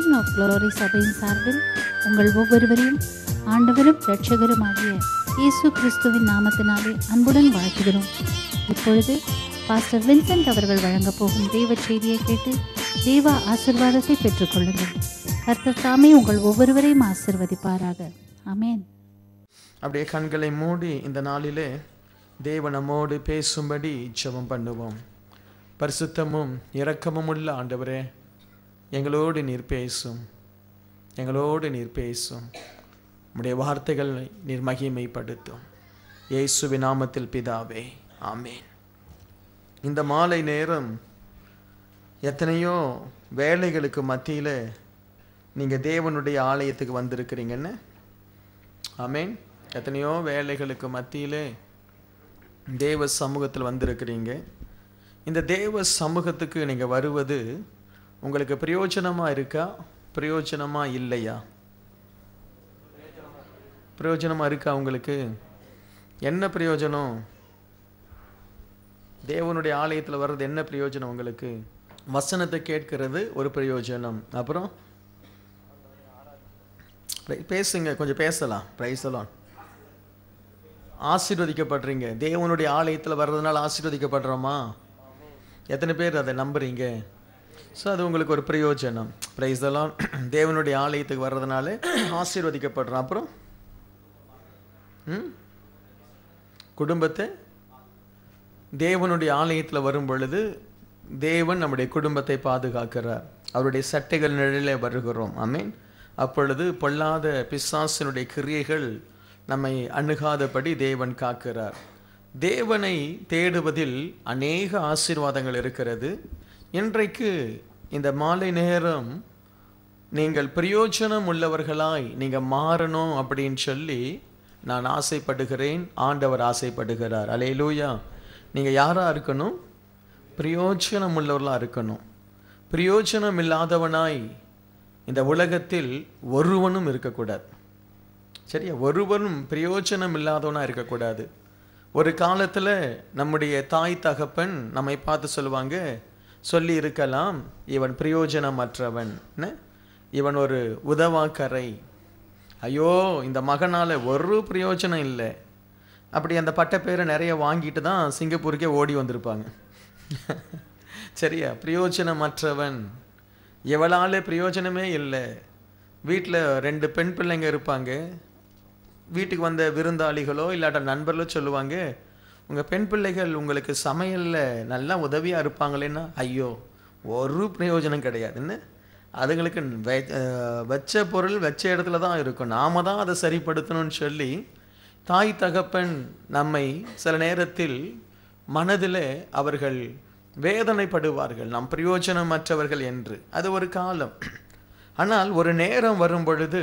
King of glory சபையின் சார்பில் உங்கள் ஒவ்வொருவரையும் ஆண்டவரும் இரட்சகருமாகிய இயேசு கிறிஸ்துவின் நாமத்தினாலே அன்புடன் வாழ்த்துகிறோம் இப்பொழுது பாஸ்டர் வின்சென்ட் அவர்கள் வழங்கப் போகும் தெய்வ செய்தியை கேட்டு தெய்வ ஆசிர்வாதத்தை பெற்றுக்கொள்ளுங்கள் கர்த்தர் தாமே உங்கள் ஒவ்வொருவரையும் ஆசிர்வதிப்பாராக ஆமென் அப்படியே கண்களை மூடி இந்த நாளிலே தேவ நம்மோடு பேசும்படி ஜெபம் பண்ணுவோம் பரிசுத்தமும் இரக்கமும் உள்ள ஆண்டவரே எங்களோடு நீர் பேசும் எங்களோடு நீர் பேசும் உம்முடைய வார்த்தைகளை நீர் மகிமைப்படுத்தும் இயேசுவின் நாமத்தில் பிதாவே ஆமேன் இந்த மாலை நேரம் எத்தனையோ வேலைகளுக்கு மத்தியில் நீங்கள் தேவனுடைய ஆலயத்துக்கு வந்திருக்கிறீங்கன்னு ஆமேன் எத்தனையோ வேலைகளுக்கு மத்தியிலே தேவ சமூகத்தில் வந்திருக்கிறீங்க இந்த தேவ சமூகத்துக்கு நீங்கள் வருவது உங்களுக்கு பிரயோஜனமாக இருக்கா பிரயோஜனமாக இல்லையா பிரயோஜனமாக இருக்கா உங்களுக்கு என்ன பிரயோஜனம் தேவனுடைய ஆலயத்தில் வர்றது என்ன பிரயோஜனம் உங்களுக்கு வசனத்தை கேட்கிறது ஒரு பிரயோஜனம் அப்புறம் Pray- பேசுங்க கொஞ்சம் பேசலாம் பிரைசலாம் ஆசீர்வதிக்கப்படுறீங்க தேவனுடைய ஆலயத்தில் வர்றதுனால ஆசீர்வதிக்கப்படுறோமா எத்தனை பேர் அதை நம்புறீங்க ஸோ அது உங்களுக்கு ஒரு பிரயோஜனம் பிரைஸெல்லாம் தேவனுடைய ஆலயத்துக்கு வர்றதுனால ஆசீர்வதிக்கப்படுறோம் அப்புறம் ம் குடும்பத்தை தேவனுடைய ஆலயத்தில் வரும் பொழுது தேவன் நம்முடைய குடும்பத்தை பாதுகாக்கிறார் அவருடைய சட்டைகள் நிழலே வருகிறோம் ஆமென் அப்பொழுது பொல்லாத பிசாசினுடைய கிரியைகள் நம்மை அணுகாதபடி தேவன் காக்கிறார் தேவனை தேடுவதில் அநேக ஆசீர்வாதங்கள் இருக்கிறது இன்றைக்கு இந்த மாலை நேரம் நீங்கள் பிரயோஜனம் உள்ளவர்களாய் நீங்கள் மாறணும் அப்படின்னு சொல்லி நான் ஆசைப்படுகிறேன் ஆண்டவர் ஆசைப்படுகிறார் அலையலூயா நீங்கள் யாராக இருக்கணும் பிரயோஜனம் உள்ளவர்களாக இருக்கணும் பிரயோஜனம் இல்லாதவனாய் இந்த உலகத்தில் ஒருவனும் இருக்கக்கூடாது சரியா ஒருவனும் பிரயோஜனம் இல்லாதவனாக இருக்கக்கூடாது ஒரு காலத்தில் நம்முடைய தாய் தகப்பன் நம்மை பார்த்து சொல்லுவாங்க சொல்லி இருக்கலாம் இவன் பிரயோஜனமற்றவன் என்ன? இவன் ஒரு உதவாக்கரை ஐயோ இந்த மகனால் ஒரு பிரயோஜனம் இல்லை அப்படி அந்த பட்டப்பேரை நிறைய வாங்கிட்டு தான் சிங்கப்பூருக்கே ஓடி வந்திருப்பாங்க சரியா பிரயோஜனமற்றவன் எவளால பிரயோஜனமே இல்லை வீட்டில் ரெண்டு பெண் பிள்ளைங்க இருப்பாங்க வீட்டுக்கு வந்த விருந்தாளிகளோ இல்லாட்ட நண்பர்களோ சொல்லுவாங்க உங்கள் பெண் பிள்ளைகள் உங்களுக்கு சமையலில் நல்லா உதவியாக இருப்பாங்களேன்னா ஐயோ ஒரு பிரயோஜனம் கிடையாதுன்னு அதுங்களுக்கு வெ- அஹ் வச்ச பொருள் வச்ச இடத்துல தான் இருக்கும் நாம தான் அதை சரிப்படுத்தணும்னு சொல்லி தாய் தகப்பன் நம்மை சில நேரத்தில் மனதில் அவர்கள் வேதனைப்படுவார்கள் நாம் பிரயோஜனமற்றவர்கள் என்று அது ஒரு காலம் ஆனால் ஒரு நேரம் வரும் பொழுது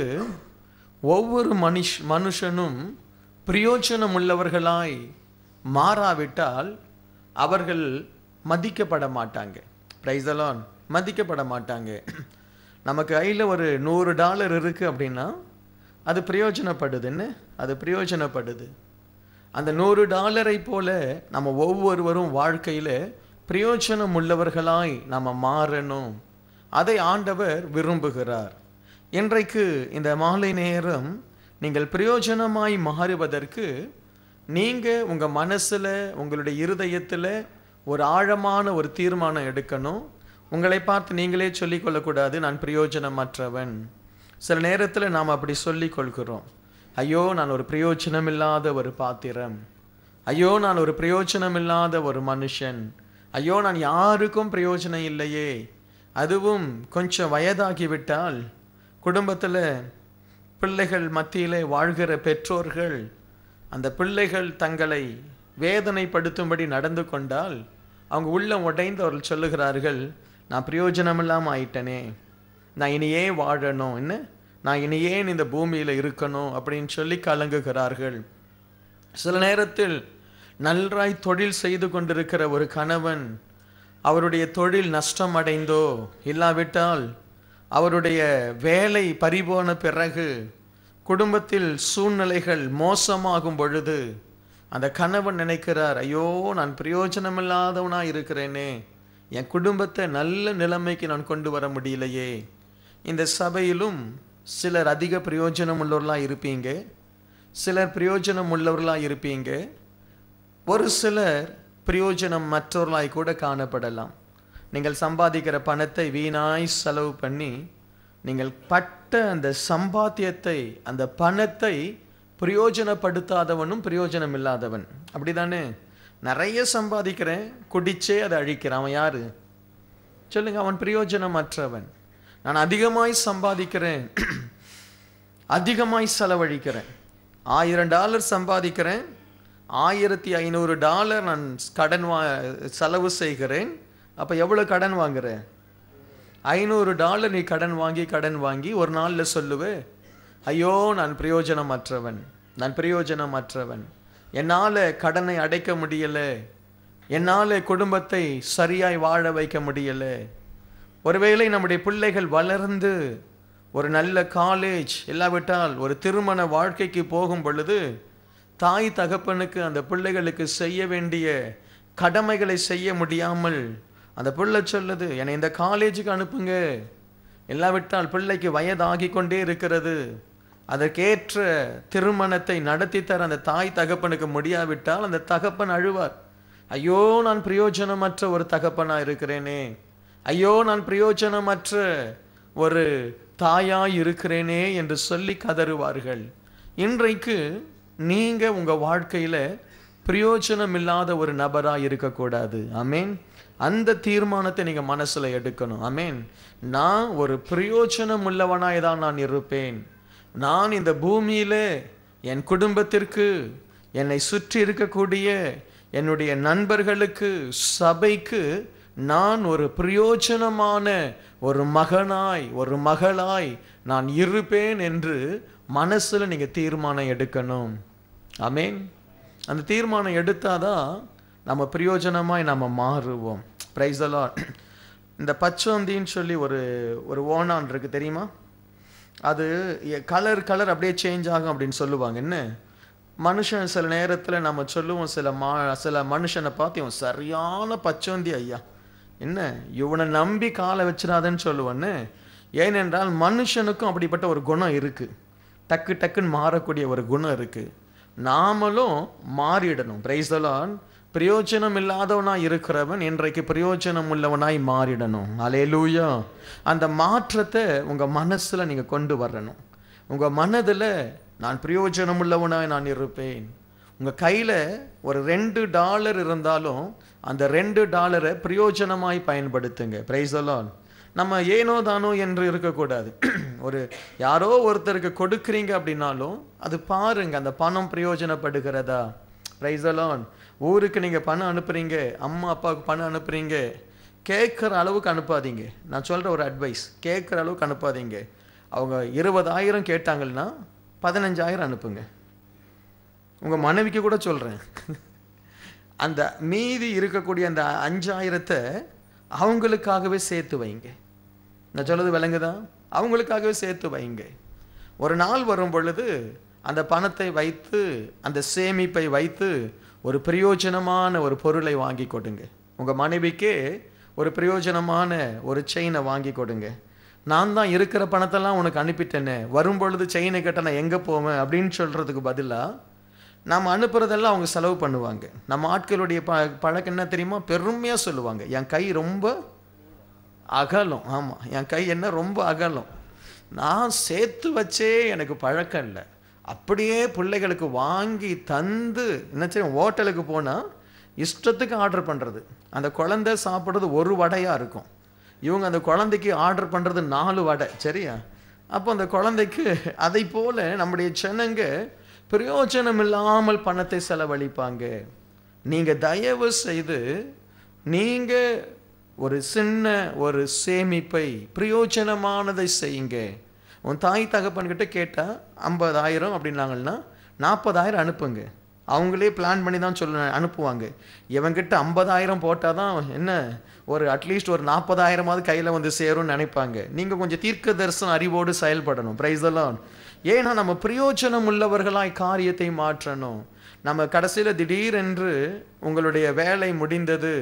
ஒவ்வொரு மனுஷ் மனுஷனும் பிரயோஜனம் உள்ளவர்களாய் மாறாவிட்டால் அவர்கள் மதிக்கப்பட மாட்டாங்க பிரைசலான் மதிக்கப்பட மாட்டாங்க நமக்கு கையில் ஒரு நூறு டாலர் இருக்குது அப்படின்னா அது பிரயோஜனப்படுதுன்னு அது பிரயோஜனப்படுது அந்த நூறு டாலரை போல நம்ம ஒவ்வொருவரும் வாழ்க்கையில் பிரயோஜனம் உள்ளவர்களாய் நம்ம மாறணும் அதை ஆண்டவர் விரும்புகிறார் இன்றைக்கு இந்த மாலை நேரம் நீங்கள் பிரயோஜனமாய் மாறுவதற்கு நீங்கள் உங்கள் மனசில் உங்களுடைய இருதயத்தில் ஒரு ஆழமான ஒரு தீர்மானம் எடுக்கணும் உங்களை பார்த்து நீங்களே சொல்லிக் கொள்ளக்கூடாது நான் பிரயோஜனமற்றவன் சில நேரத்தில் நாம் அப்படி சொல்லிக் கொள்கிறோம் ஐயோ நான் ஒரு பிரயோஜனமில்லாத ஒரு பாத்திரம் ஐயோ நான் ஒரு பிரயோஜனமில்லாத ஒரு மனுஷன் ஐயோ நான் யாருக்கும் பிரயோஜனம் இல்லையே அதுவும் கொஞ்சம் வயதாகிவிட்டால் குடும்பத்தில் பிள்ளைகள் மத்தியிலே வாழ்கிற பெற்றோர்கள் அந்த பிள்ளைகள் தங்களை வேதனைப்படுத்தும்படி நடந்து கொண்டால் அவங்க உள்ளம் உடைந்து அவர்கள் சொல்லுகிறார்கள் நான் பிரயோஜனமில்லாமல் ஆயிட்டனே நான் இனி ஏன் வாழணும் என்ன நான் இனி ஏன் இந்த பூமியில் இருக்கணும் அப்படின்னு சொல்லி கலங்குகிறார்கள் சில நேரத்தில் நன்றாய் தொழில் செய்து கொண்டிருக்கிற ஒரு கணவன் அவருடைய தொழில் நஷ்டம் அடைந்தோ இல்லாவிட்டால் அவருடைய வேலை பறிபோன பிறகு குடும்பத்தில் சூழ்நிலைகள் மோசமாகும் பொழுது அந்த கணவன் நினைக்கிறார் ஐயோ நான் பிரயோஜனமில்லாதவனா இருக்கிறேனே என் குடும்பத்தை நல்ல நிலைமைக்கு நான் கொண்டு வர முடியலையே இந்த சபையிலும் சிலர் அதிக பிரயோஜனம் உள்ளவர்களாக இருப்பீங்க சிலர் பிரயோஜனம் உள்ளவர்களாக இருப்பீங்க ஒரு சிலர் பிரயோஜனம் மற்றவர்களாய் கூட காணப்படலாம் நீங்கள் சம்பாதிக்கிற பணத்தை வீணாய் செலவு பண்ணி நீங்கள் பட்ட அந்த சம்பாத்தியத்தை அந்த பணத்தை பிரயோஜனப்படுத்தாதவனும் பிரயோஜனம் இல்லாதவன் அப்படிதானே நிறைய சம்பாதிக்கிறேன் குடிச்சே அதை அழிக்கிறான் அவன் யாரு சொல்லுங்க அவன் பிரயோஜனமற்றவன் நான் அதிகமாய் சம்பாதிக்கிறேன் அதிகமாய் செலவழிக்கிறேன் ஆயிரம் டாலர் சம்பாதிக்கிறேன் ஆயிரத்தி ஐநூறு டாலர் நான் கடன் வா செலவு செய்கிறேன் அப்போ எவ்வளோ கடன் வாங்குறேன் ஐநூறு டாலர் நீ கடன் வாங்கி கடன் வாங்கி ஒரு நாளில் சொல்லுவே ஐயோ நான் பிரயோஜனமற்றவன் நான் பிரயோஜனமற்றவன் என்னால் கடனை அடைக்க முடியலை என்னால் குடும்பத்தை சரியாய் வாழ வைக்க முடியலை ஒருவேளை நம்முடைய பிள்ளைகள் வளர்ந்து ஒரு நல்ல காலேஜ் இல்லாவிட்டால் ஒரு திருமண வாழ்க்கைக்கு போகும் பொழுது தாய் தகப்பனுக்கு அந்த பிள்ளைகளுக்கு செய்ய வேண்டிய கடமைகளை செய்ய முடியாமல் அந்த பிள்ளை சொல்லுது என்னை இந்த காலேஜுக்கு அனுப்புங்க இல்லாவிட்டால் பிள்ளைக்கு வயதாகி கொண்டே இருக்கிறது அதற்கேற்ற திருமணத்தை நடத்தி தர அந்த தாய் தகப்பனுக்கு முடியாவிட்டால் அந்த தகப்பன் அழுவார் ஐயோ நான் பிரயோஜனமற்ற ஒரு தகப்பனா இருக்கிறேனே ஐயோ நான் பிரயோஜனமற்ற ஒரு தாயாய் இருக்கிறேனே என்று சொல்லி கதறுவார்கள் இன்றைக்கு நீங்க உங்க வாழ்க்கையில பிரயோஜனம் இல்லாத ஒரு நபரா இருக்கக்கூடாது அமேன் அந்த தீர்மானத்தை நீங்க மனசுல எடுக்கணும் அமேன் நான் ஒரு பிரயோஜனம் உள்ளவனாய் தான் நான் இருப்பேன் நான் இந்த பூமியில என் குடும்பத்திற்கு என்னை சுற்றி இருக்கக்கூடிய என்னுடைய நண்பர்களுக்கு சபைக்கு நான் ஒரு பிரயோஜனமான ஒரு மகனாய் ஒரு மகளாய் நான் இருப்பேன் என்று மனசுல நீங்க தீர்மானம் எடுக்கணும் ஆமேன் அந்த தீர்மானம் எடுத்தாதான் நம்ம பிரயோஜனமாய் நம்ம மாறுவோம் பிரைஸ் இந்த பச்சோந்தின்னு சொல்லி ஒரு ஒரு ஓனான் இருக்கு தெரியுமா அது கலர் கலர் அப்படியே சேஞ்ச் ஆகும் அப்படின்னு சொல்லுவாங்க என்ன மனுஷன் சில நேரத்தில் நம்ம சொல்லுவோம் சில மா சில மனுஷனை பார்த்து இவன் சரியான பச்சோந்தி ஐயா என்ன இவனை நம்பி காலை வச்சிடாதன்னு சொல்லுவேன்னு ஏனென்றால் மனுஷனுக்கும் அப்படிப்பட்ட ஒரு குணம் இருக்கு டக்கு டக்குன்னு மாறக்கூடிய ஒரு குணம் இருக்கு நாமளும் மாறிடணும் பிரைஸ்தலான் பிரயோஜனம் இல்லாதவனாய் இருக்கிறவன் இன்றைக்கு பிரயோஜனம் உள்ளவனாய் மாறிடணும் அலேலூயா அந்த மாற்றத்தை உங்க மனசுல நீங்க கொண்டு வரணும் உங்க மனதுல நான் பிரயோஜனம் உள்ளவனாய் நான் இருப்பேன் உங்க கையில ஒரு ரெண்டு டாலர் இருந்தாலும் அந்த ரெண்டு டாலரை பிரயோஜனமாய் பயன்படுத்துங்க பிரைஸ்தலான் நம்ம ஏனோ தானோ என்று இருக்கக்கூடாது ஒரு யாரோ ஒருத்தருக்கு கொடுக்குறீங்க அப்படின்னாலும் அது பாருங்க அந்த பணம் பிரயோஜனப்படுகிறதா பிரைசலான் ஊருக்கு நீங்கள் பணம் அனுப்புறீங்க அம்மா அப்பாவுக்கு பணம் அனுப்புறீங்க கேட்குற அளவுக்கு அனுப்பாதீங்க நான் சொல்கிற ஒரு அட்வைஸ் கேட்குற அளவுக்கு அனுப்பாதீங்க அவங்க இருபதாயிரம் கேட்டாங்கன்னா பதினஞ்சாயிரம் அனுப்புங்க உங்கள் மனைவிக்கு கூட சொல்கிறேன் அந்த மீதி இருக்கக்கூடிய அந்த அஞ்சாயிரத்தை அவங்களுக்காகவே சேர்த்து வைங்க நான் சொல்றது விளங்குதா அவங்களுக்காகவே சேர்த்து வைங்க ஒரு நாள் வரும் பொழுது அந்த பணத்தை வைத்து அந்த சேமிப்பை வைத்து ஒரு பிரயோஜனமான ஒரு பொருளை வாங்கி கொடுங்க உங்கள் மனைவிக்கே ஒரு பிரயோஜனமான ஒரு செயினை வாங்கி கொடுங்க நான் தான் இருக்கிற பணத்தெல்லாம் உனக்கு அனுப்பிட்டேனே வரும் பொழுது செயினை கேட்டால் நான் எங்கே போவேன் அப்படின்னு சொல்கிறதுக்கு பதிலாக நம்ம அனுப்புறதெல்லாம் அவங்க செலவு பண்ணுவாங்க நம்ம ஆட்களுடைய ப பழக்கம் என்ன தெரியுமா பெருமையாக சொல்லுவாங்க என் கை ரொம்ப அகலம் ஆமாம் என் கை என்ன ரொம்ப அகலம் நான் சேர்த்து வச்சே எனக்கு பழக்கம் இல்லை அப்படியே பிள்ளைகளுக்கு வாங்கி தந்து என்ன செய்யும் ஹோட்டலுக்கு போனால் இஷ்டத்துக்கு ஆர்டர் பண்ணுறது அந்த குழந்தை சாப்பிட்றது ஒரு வடையாக இருக்கும் இவங்க அந்த குழந்தைக்கு ஆர்டர் பண்ணுறது நாலு வடை சரியா அப்போ அந்த குழந்தைக்கு அதை போல நம்முடைய ஜனங்க பிரயோஜனம் இல்லாமல் பணத்தை செலவழிப்பாங்க நீங்க தயவு செய்து நீங்க ஒரு சின்ன ஒரு சேமிப்பை பிரயோஜனமானதை செய்யுங்க உன் தாய் தகப்பன்கிட்ட கேட்டா ஐம்பதாயிரம் அப்படின்னாங்கன்னா நாற்பதாயிரம் அனுப்புங்க அவங்களே பிளான் பண்ணி தான் சொல்ல அனுப்புவாங்க இவங்கிட்ட ஐம்பதாயிரம் போட்டால் தான் என்ன ஒரு அட்லீஸ்ட் ஒரு நாற்பதாயிரமாவது கையில் வந்து சேரும்னு நினைப்பாங்க நீங்கள் கொஞ்சம் தீர்க்க தரிசன அறிவோடு செயல்படணும் ப்ரைஸ் எல்லாம் ஏன்னா நம்ம பிரயோஜனம் உள்ளவர்களாய் காரியத்தை மாற்றணும் நம்ம கடைசியில் திடீரென்று உங்களுடைய வேலை முடிந்தது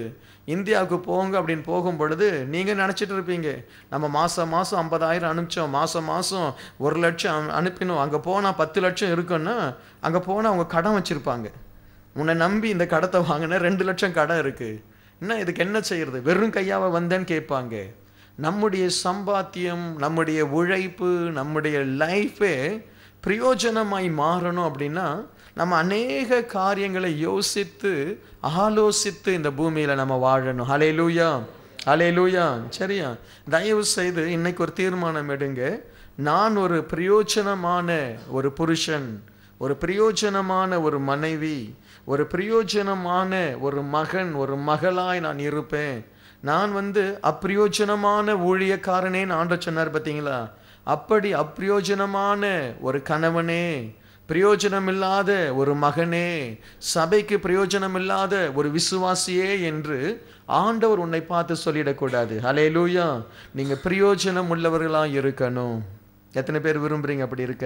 இந்தியாவுக்கு போங்க அப்படின்னு போகும் பொழுது நீங்கள் நினச்சிட்டு இருப்பீங்க நம்ம மாதம் மாதம் ஐம்பதாயிரம் அனுப்பிச்சோம் மாதம் மாதம் ஒரு லட்சம் அனு- அனுப்பினோம் அங்கே போனால் பத்து லட்சம் இருக்குன்னா அங்கே போனால் அவங்க கடன் வச்சுருப்பாங்க உன்னை நம்பி இந்த கடத்தை வாங்கின ரெண்டு லட்சம் கடன் இருக்குது என்ன இதுக்கு என்ன செய்யறது வெறும் கையாவ வந்தேன்னு கேட்பாங்க நம்முடைய சம்பாத்தியம் நம்முடைய உழைப்பு நம்முடைய லைஃபே பிரயோஜனமாய் மாறணும் அப்படின்னா நம்ம அநேக காரியங்களை யோசித்து ஆலோசித்து இந்த பூமியில நம்ம வாழணும் ஹalleluya ஹalleluya சரியா தயவு செய்து இன்னைக்கு ஒரு தீர்மானம் எடுங்க நான் ஒரு பிரயோஜனமான ஒரு புருஷன் ஒரு பிரயோஜனமான ஒரு மனைவி ஒரு பிரயோஜனமான ஒரு மகன் ஒரு மகளாய் நான் இருப்பேன் நான் வந்து அப்பிரயோஜனமான ஊழியக்காரனேன்னு ஆண்ட சொன்னார் பார்த்தீங்களா அப்படி அப்பிரயோஜனமான ஒரு கணவனே பிரயோஜனம் இல்லாத ஒரு மகனே சபைக்கு பிரயோஜனம் இல்லாத ஒரு விசுவாசியே என்று ஆண்டவர் உன்னை பார்த்து சொல்லிடக்கூடாது ஹalleluya நீங்க பிரயோஜனம் உள்ளவர்களா இருக்கணும் எத்தனை பேர் விரும்புறீங்க அப்படி இருக்க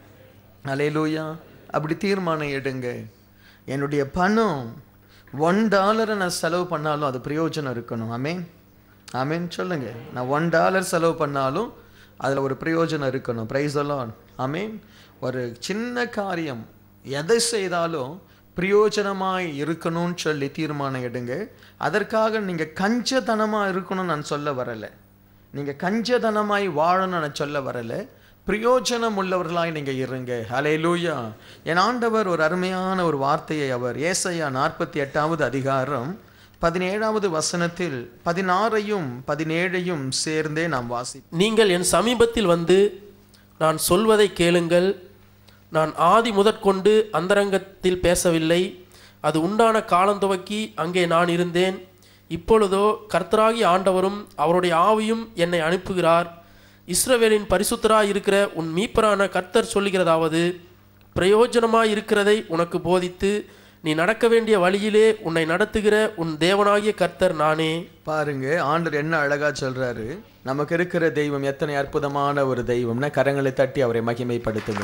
ஹalleluya அப்படி தீர்மானம் எடுங்க என்னுடைய பணம் ஒன் டாலரை நான் செலவு பண்ணாலும் அது பிரயோஜனம் இருக்கணும் ஆமேன் ஆமேன் சொல்லுங்க நான் ஒன் டாலர் செலவு பண்ணாலும் அதில் ஒரு பிரயோஜனம் இருக்கணும் ப்ரைஸ் எல்லாம் ஆமேன் ஒரு சின்ன காரியம் எதை செய்தாலும் பிரயோஜனமாய் இருக்கணும்னு சொல்லி தீர்மானம் எடுங்க அதற்காக நீங்கள் கஞ்சத்தனமாக இருக்கணும்னு நான் சொல்ல வரலை நீங்கள் கஞ்சதனமாய் வாழணும்னு நான் சொல்ல வரல பிரயோஜனம் உள்ளவர்களாய் நீங்க இருங்க ஹalleluya என் ஆண்டவர் ஒரு அருமையான ஒரு வார்த்தையை அவர் ஏசையா நாற்பத்தி எட்டாவது அதிகாரம் பதினேழாவது வசனத்தில் பதினாறையும் பதினேழையும் சேர்ந்தே நாம் வாசி நீங்கள் என் சமீபத்தில் வந்து நான் சொல்வதை கேளுங்கள் நான் ஆதி முதற்கொண்டு அந்தரங்கத்தில் பேசவில்லை அது உண்டான காலம் துவக்கி அங்கே நான் இருந்தேன் இப்பொழுதோ கர்த்தராகி ஆண்டவரும் அவருடைய ஆவியும் என்னை அனுப்புகிறார் இஸ்ரவேலின் பரிசுத்தராய் இருக்கிற உன் மீப்பரான கர்த்தர் சொல்லுகிறதாவது பிரயோஜனமாய் இருக்கிறதை உனக்கு போதித்து நீ நடக்க வேண்டிய வழியிலே உன்னை நடத்துகிற உன் தேவனாகிய கர்த்தர் நானே பாருங்க ஆண்டவர் என்ன அழகா சொல்றாரு நமக்கு இருக்கிற தெய்வம் எத்தனை அற்புதமான ஒரு தெய்வம்னா கரங்களை தட்டி அவரை மகிமைப்படுத்துங்க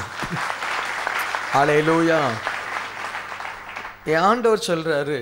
ஹalleluya என் ஆண்டவர் சொல்றாரு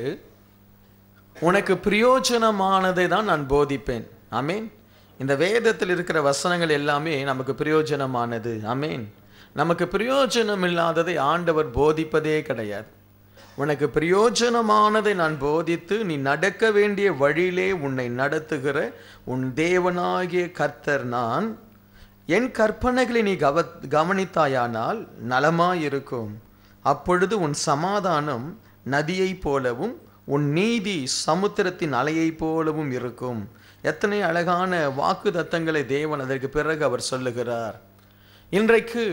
உனக்கு பிரயோஜனமானதை தான் நான் போதிப்பேன் ஆமேன் இந்த வேதத்தில் இருக்கிற வசனங்கள் எல்லாமே நமக்கு பிரயோஜனமானது ஆமேன் நமக்கு பிரயோஜனம் இல்லாததை ஆண்டவர் போதிப்பதே கிடையாது உனக்கு பிரயோஜனமானதை நான் போதித்து நீ நடக்க வேண்டிய வழியிலே உன்னை நடத்துகிற உன் தேவனாகிய கர்த்தர் நான் என் கற்பனைகளை நீ கவ கவனித்தாயானால் நலமாயிருக்கும் அப்பொழுது உன் சமாதானம் நதியைப் போலவும் உன் நீதி சமுத்திரத்தின் அலையைப் போலவும் இருக்கும் எத்தனை அழகான வாக்கு தத்தங்களை தேவன் அதற்கு பிறகு அவர் சொல்லுகிறார் இன்றைக்கு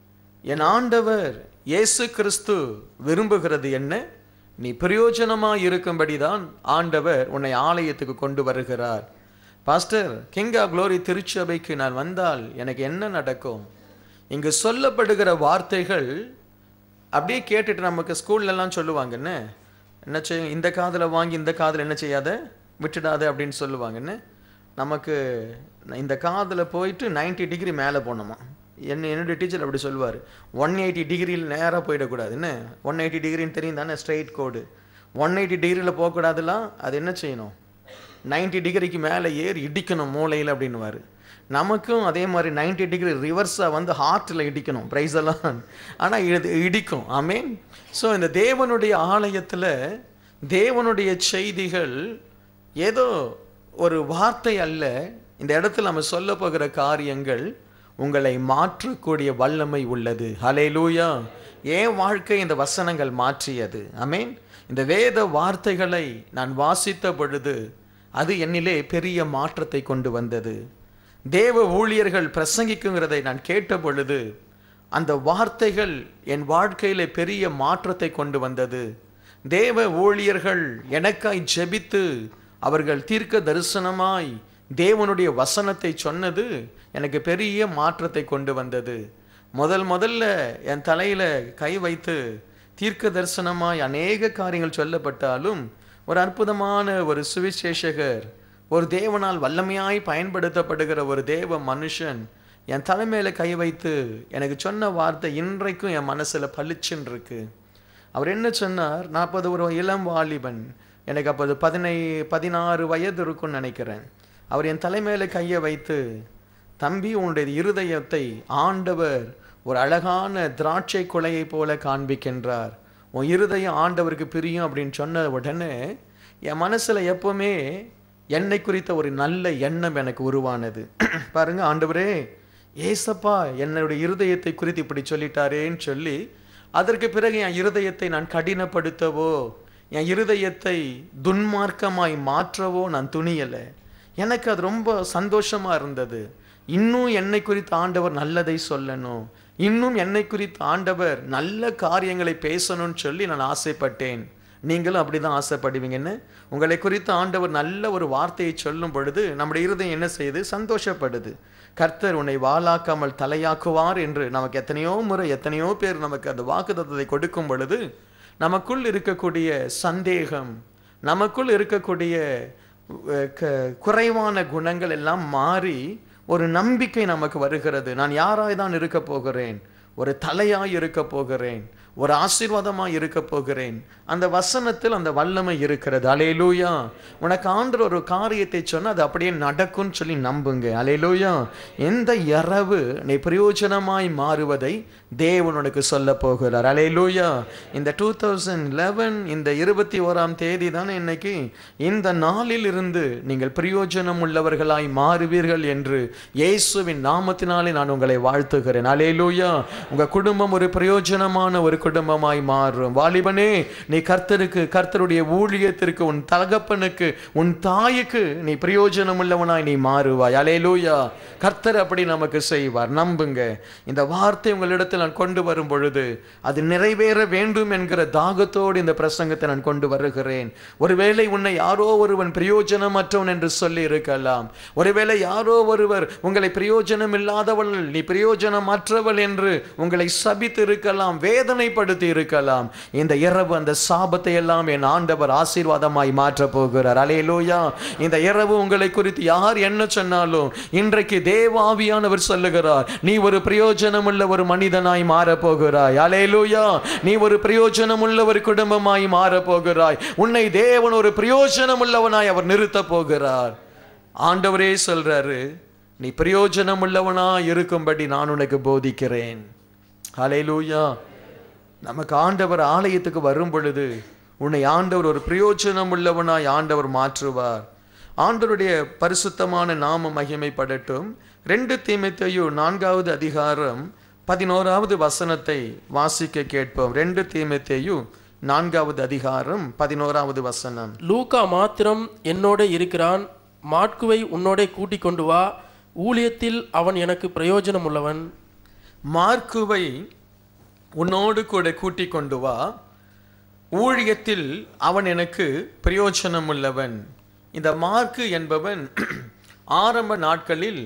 என் ஆண்டவர் இயேசு கிறிஸ்து விரும்புகிறது என்ன நீ பிரயோஜனமாய் இருக்கும்படிதான் ஆண்டவர் உன்னை ஆலயத்துக்கு கொண்டு வருகிறார் பாஸ்டர் கிங் ஆஃப் க்ளோரி திருச்சபைக்கு நான் வந்தால் எனக்கு என்ன நடக்கும் இங்கு சொல்லப்படுகிற வார்த்தைகள் அப்படியே கேட்டுட்டு நமக்கு ஸ்கூல்ல எல்லாம் சொல்லுவாங்கன்னு என்ன செய்ய இந்த காதில் வாங்கி இந்த காதில் என்ன செய்யாத விட்டுடாத அப்படின்னு சொல்லுவாங்கன்னு நமக்கு இந்த காதில் போயிட்டு 90 டிகிரி மேலே போகணுமா என்ன என்னுடைய டீச்சர் அப்படி சொல்லுவார் ஒன் எயிட்டி டிகிரியில் நேராக போயிடக்கூடாது என்ன ஒன் எயிட்டி டிகிரின்னு தெரியும் தானே ஸ்ட்ரைட் கோடு ஒன் எயிட்டி டிகிரியில் போகக்கூடாதுலாம் அது என்ன செய்யணும் 90 டிகிரிக்கு மேலே ஏறி இடிக்கணும் மூளையில் அப்படின்னுவார் நமக்கும் அதே மாதிரி 90 டிகிரி ரிவர்ஸாக வந்து ஹார்ட்டில் இடிக்கணும் ப்ரைஸ் எல்லாம் ஆனால் இது இடிக்கும் ஆமீன் ஸோ இந்த தேவனுடைய ஆலயத்தில் தேவனுடைய செய்திகள் ஏதோ ஒரு வார்த்தை அல்ல இந்த இடத்துல நம்ம சொல்ல போகிற காரியங்கள் உங்களை மாற்றக்கூடிய வல்லமை உள்ளது ஹalleluya ஏன் வாழ்க்கை இந்த வசனங்கள் மாற்றியது ஆமென் இந்த வேத வார்த்தைகளை நான் வாசித்த பொழுது அது என்னிலே பெரிய மாற்றத்தை கொண்டு வந்தது தேவ ஊழியர்கள் பிரசங்கிக்குங்கிறதை நான் கேட்ட பொழுது அந்த வார்த்தைகள் என் வாழ்க்கையிலே பெரிய மாற்றத்தை கொண்டு வந்தது தேவ ஊழியர்கள் எனக்காய் ஜெபித்து அவர்கள் தீர்க்க தரிசனமாய் தேவனுடைய வசனத்தை சொன்னது எனக்கு பெரிய மாற்றத்தை கொண்டு வந்தது முதல் முதல்ல என் தலையில கை வைத்து தீர்க்க தரிசனமாய் அநேக காரியங்கள் சொல்லப்பட்டாலும் ஒரு அற்புதமான ஒரு சுவிசேஷகர் ஒரு தேவனால் வல்லமையாய் பயன்படுத்தப்படுகிற ஒரு தேவ மனுஷன் என் தலைமையில கை வைத்து எனக்கு சொன்ன வார்த்தை இன்றைக்கும் என் மனசுல பளிச்சுன்னு இருக்கு அவர் என்ன சொன்னார் நாற்பது ஒரு இளம் வாலிபன் எனக்கு அப்போ அது பதினை பதினாறு வயது இருக்கும்னு நினைக்கிறேன் அவர் என் தலைமையில கையை வைத்து தம்பி உன்னுடைய இருதயத்தை ஆண்டவர் ஒரு அழகான திராட்சை குலையை போல காண்பிக்கின்றார் உன் இருதயம் ஆண்டவருக்கு பிரியும் அப்படின்னு சொன்ன உடனே என் மனசுல எப்பவுமே என்னை குறித்த ஒரு நல்ல எண்ணம் எனக்கு உருவானது பாருங்க ஆண்டவரே ஏசப்பா என்னுடைய இருதயத்தை குறித்து இப்படி சொல்லிட்டாரேன்னு சொல்லி அதற்கு பிறகு என் இருதயத்தை நான் கடினப்படுத்தவோ என் இருதயத்தை துன்மார்க்கமாய் மாற்றவோ நான் துணியலை எனக்கு அது ரொம்ப சந்தோஷமா இருந்தது இன்னும் என்னை குறித்து ஆண்டவர் நல்லதை சொல்லணும் இன்னும் என்னை குறித்து ஆண்டவர் நல்ல காரியங்களை பேசணும்னு சொல்லி நான் ஆசைப்பட்டேன் நீங்களும் அப்படிதான் ஆசைப்படுவீங்கன்னு உங்களை குறித்து ஆண்டவர் நல்ல ஒரு வார்த்தையை சொல்லும் பொழுது நம்முடைய இருதயம் என்ன செய்யுது சந்தோஷப்படுது கர்த்தர் உன்னை வாளாக்காமல் தலையாக்குவார் என்று நமக்கு எத்தனையோ முறை எத்தனையோ பேர் நமக்கு அந்த வாக்குத்தத்தத்தை கொடுக்கும் பொழுது நமக்குள் இருக்கக்கூடிய சந்தேகம் நமக்குள் இருக்கக்கூடிய அஹ், க- குறைவான குணங்கள் எல்லாம் மாறி ஒரு நம்பிக்கை நமக்கு வருகிறது நான் யாராய் தான் இருக்க போகிறேன் ஒரு தலையாய் இருக்க போகிறேன் ஒரு ஆசீர்வாதமாய் இருக்க போகிறேன் அந்த வசனத்தில் அந்த வல்லமை இருக்கிறது அலேலூயா உனக்கு ஆண்டவர் ஒரு காரியத்தை சொன்னா அது அப்படியே நடக்கும்னு சொல்லி நம்புங்க அலேலூயா எந்த இரவு நீ பிரயோஜனமாய் மாறுவதை தேவன் உனக்கு சொல்ல போகிறார் அலேலூயா இந்த டூ தௌசண்ட் லெவன் இந்த இருபத்தி ஓராம் தேதி தானே இன்னைக்கு இந்த நாளில் இருந்து நீங்கள் பிரயோஜனம் உள்ளவர்களாய் மாறுவீர்கள் என்று இயேசுவின் நாமத்தினாலே நான் உங்களை வாழ்த்துகிறேன் அலேலூயா உங்க குடும்பம் ஒரு பிரயோஜனமான ஒரு குடும்பமாய் மாறும் வாலிபனே நீ கர்த்தருக்கு கர்த்தருடைய ஊழியத்திற்கு உன் தகப்பனுக்கு உன் தாய்க்கு நீ பிரயோஜனம் உள்ளவனாய் நீ மாறுவாய் அலேலூயா கர்த்தர் அப்படி நமக்கு செய்வார் நம்புங்க இந்த வார்த்தை உங்களிடத்தில் நான் கொண்டு வரும் பொழுது அது நிறைவேற வேண்டும் என்கிற தாகத்தோடு இந்த பிரசங்கத்தை நான் கொண்டு வருகிறேன் ஒருவேளை உன்னை யாரோ ஒருவன் பிரயோஜனமற்றவன் என்று சொல்லி இருக்கலாம் ஒருவேளை யாரோ ஒருவர் உங்களை பிரயோஜனம் இல்லாதவள் நீ பிரயோஜனமற்றவள் என்று உங்களை சபித்து இருக்கலாம் வேதனைப்படுத்தி இருக்கலாம் இந்த இரவு அந்த சாபத்தை எல்லாம் என் ஆண்டவர் ஆசீர்வாதமாய் மாற்ற போகிறார் அலேலூயா இந்த இரவு உங்களை குறித்து யார் என்ன சொன்னாலும் இன்றைக்கு தேவாவியானவர் சொல்லுகிறார் நீ ஒரு பிரயோஜனம் உள்ள ஒரு மனிதனாய் மாறப் போகிறாய் அலேலூயா நீ ஒரு பிரயோஜனம் உள்ள ஒரு குடும்பமாய் மாறப் போகிறாய் உன்னை தேவன் ஒரு பிரயோஜனம் உள்ளவனாய் அவர் நிறுத்தப் போகிறார் ஆண்டவரே சொல்றாரு நீ பிரயோஜனம் உள்ளவனா இருக்கும்படி நான் உனக்கு போதிக்கிறேன் ஹalleluya நமக்கு ஆண்டவர் ஆலயத்துக்கு வரும் பொழுது உன்னை ஆண்டவர் ஒரு பிரயோஜனம் உள்ளவனாய் ஆண்டவர் மாற்றுவார் ஆண்டவருடைய பரிசுத்தமான நாம மகிமைப்படட்டும் ரெண்டு தீமைத்தையும் நான்காவது அதிகாரம் பதினோராவது வசனத்தை வாசிக்க கேட்போம் ரெண்டு தீமைத்தையும் நான்காவது அதிகாரம் பதினோராவது வசனம் லூக்கா மாத்திரம் என்னோட இருக்கிறான் மாட்குவை உன்னோட கூட்டிக் கொண்டு வா ஊழியத்தில் அவன் எனக்கு பிரயோஜனம் உள்ளவன் மார்க்குவை உன்னோடு கூட கூட்டிக் கொண்டு வா ஊழியத்தில் அவன் எனக்கு பிரயோஜனம் உள்ளவன் இந்த மார்க்கு என்பவன் ஆரம்ப நாட்களில்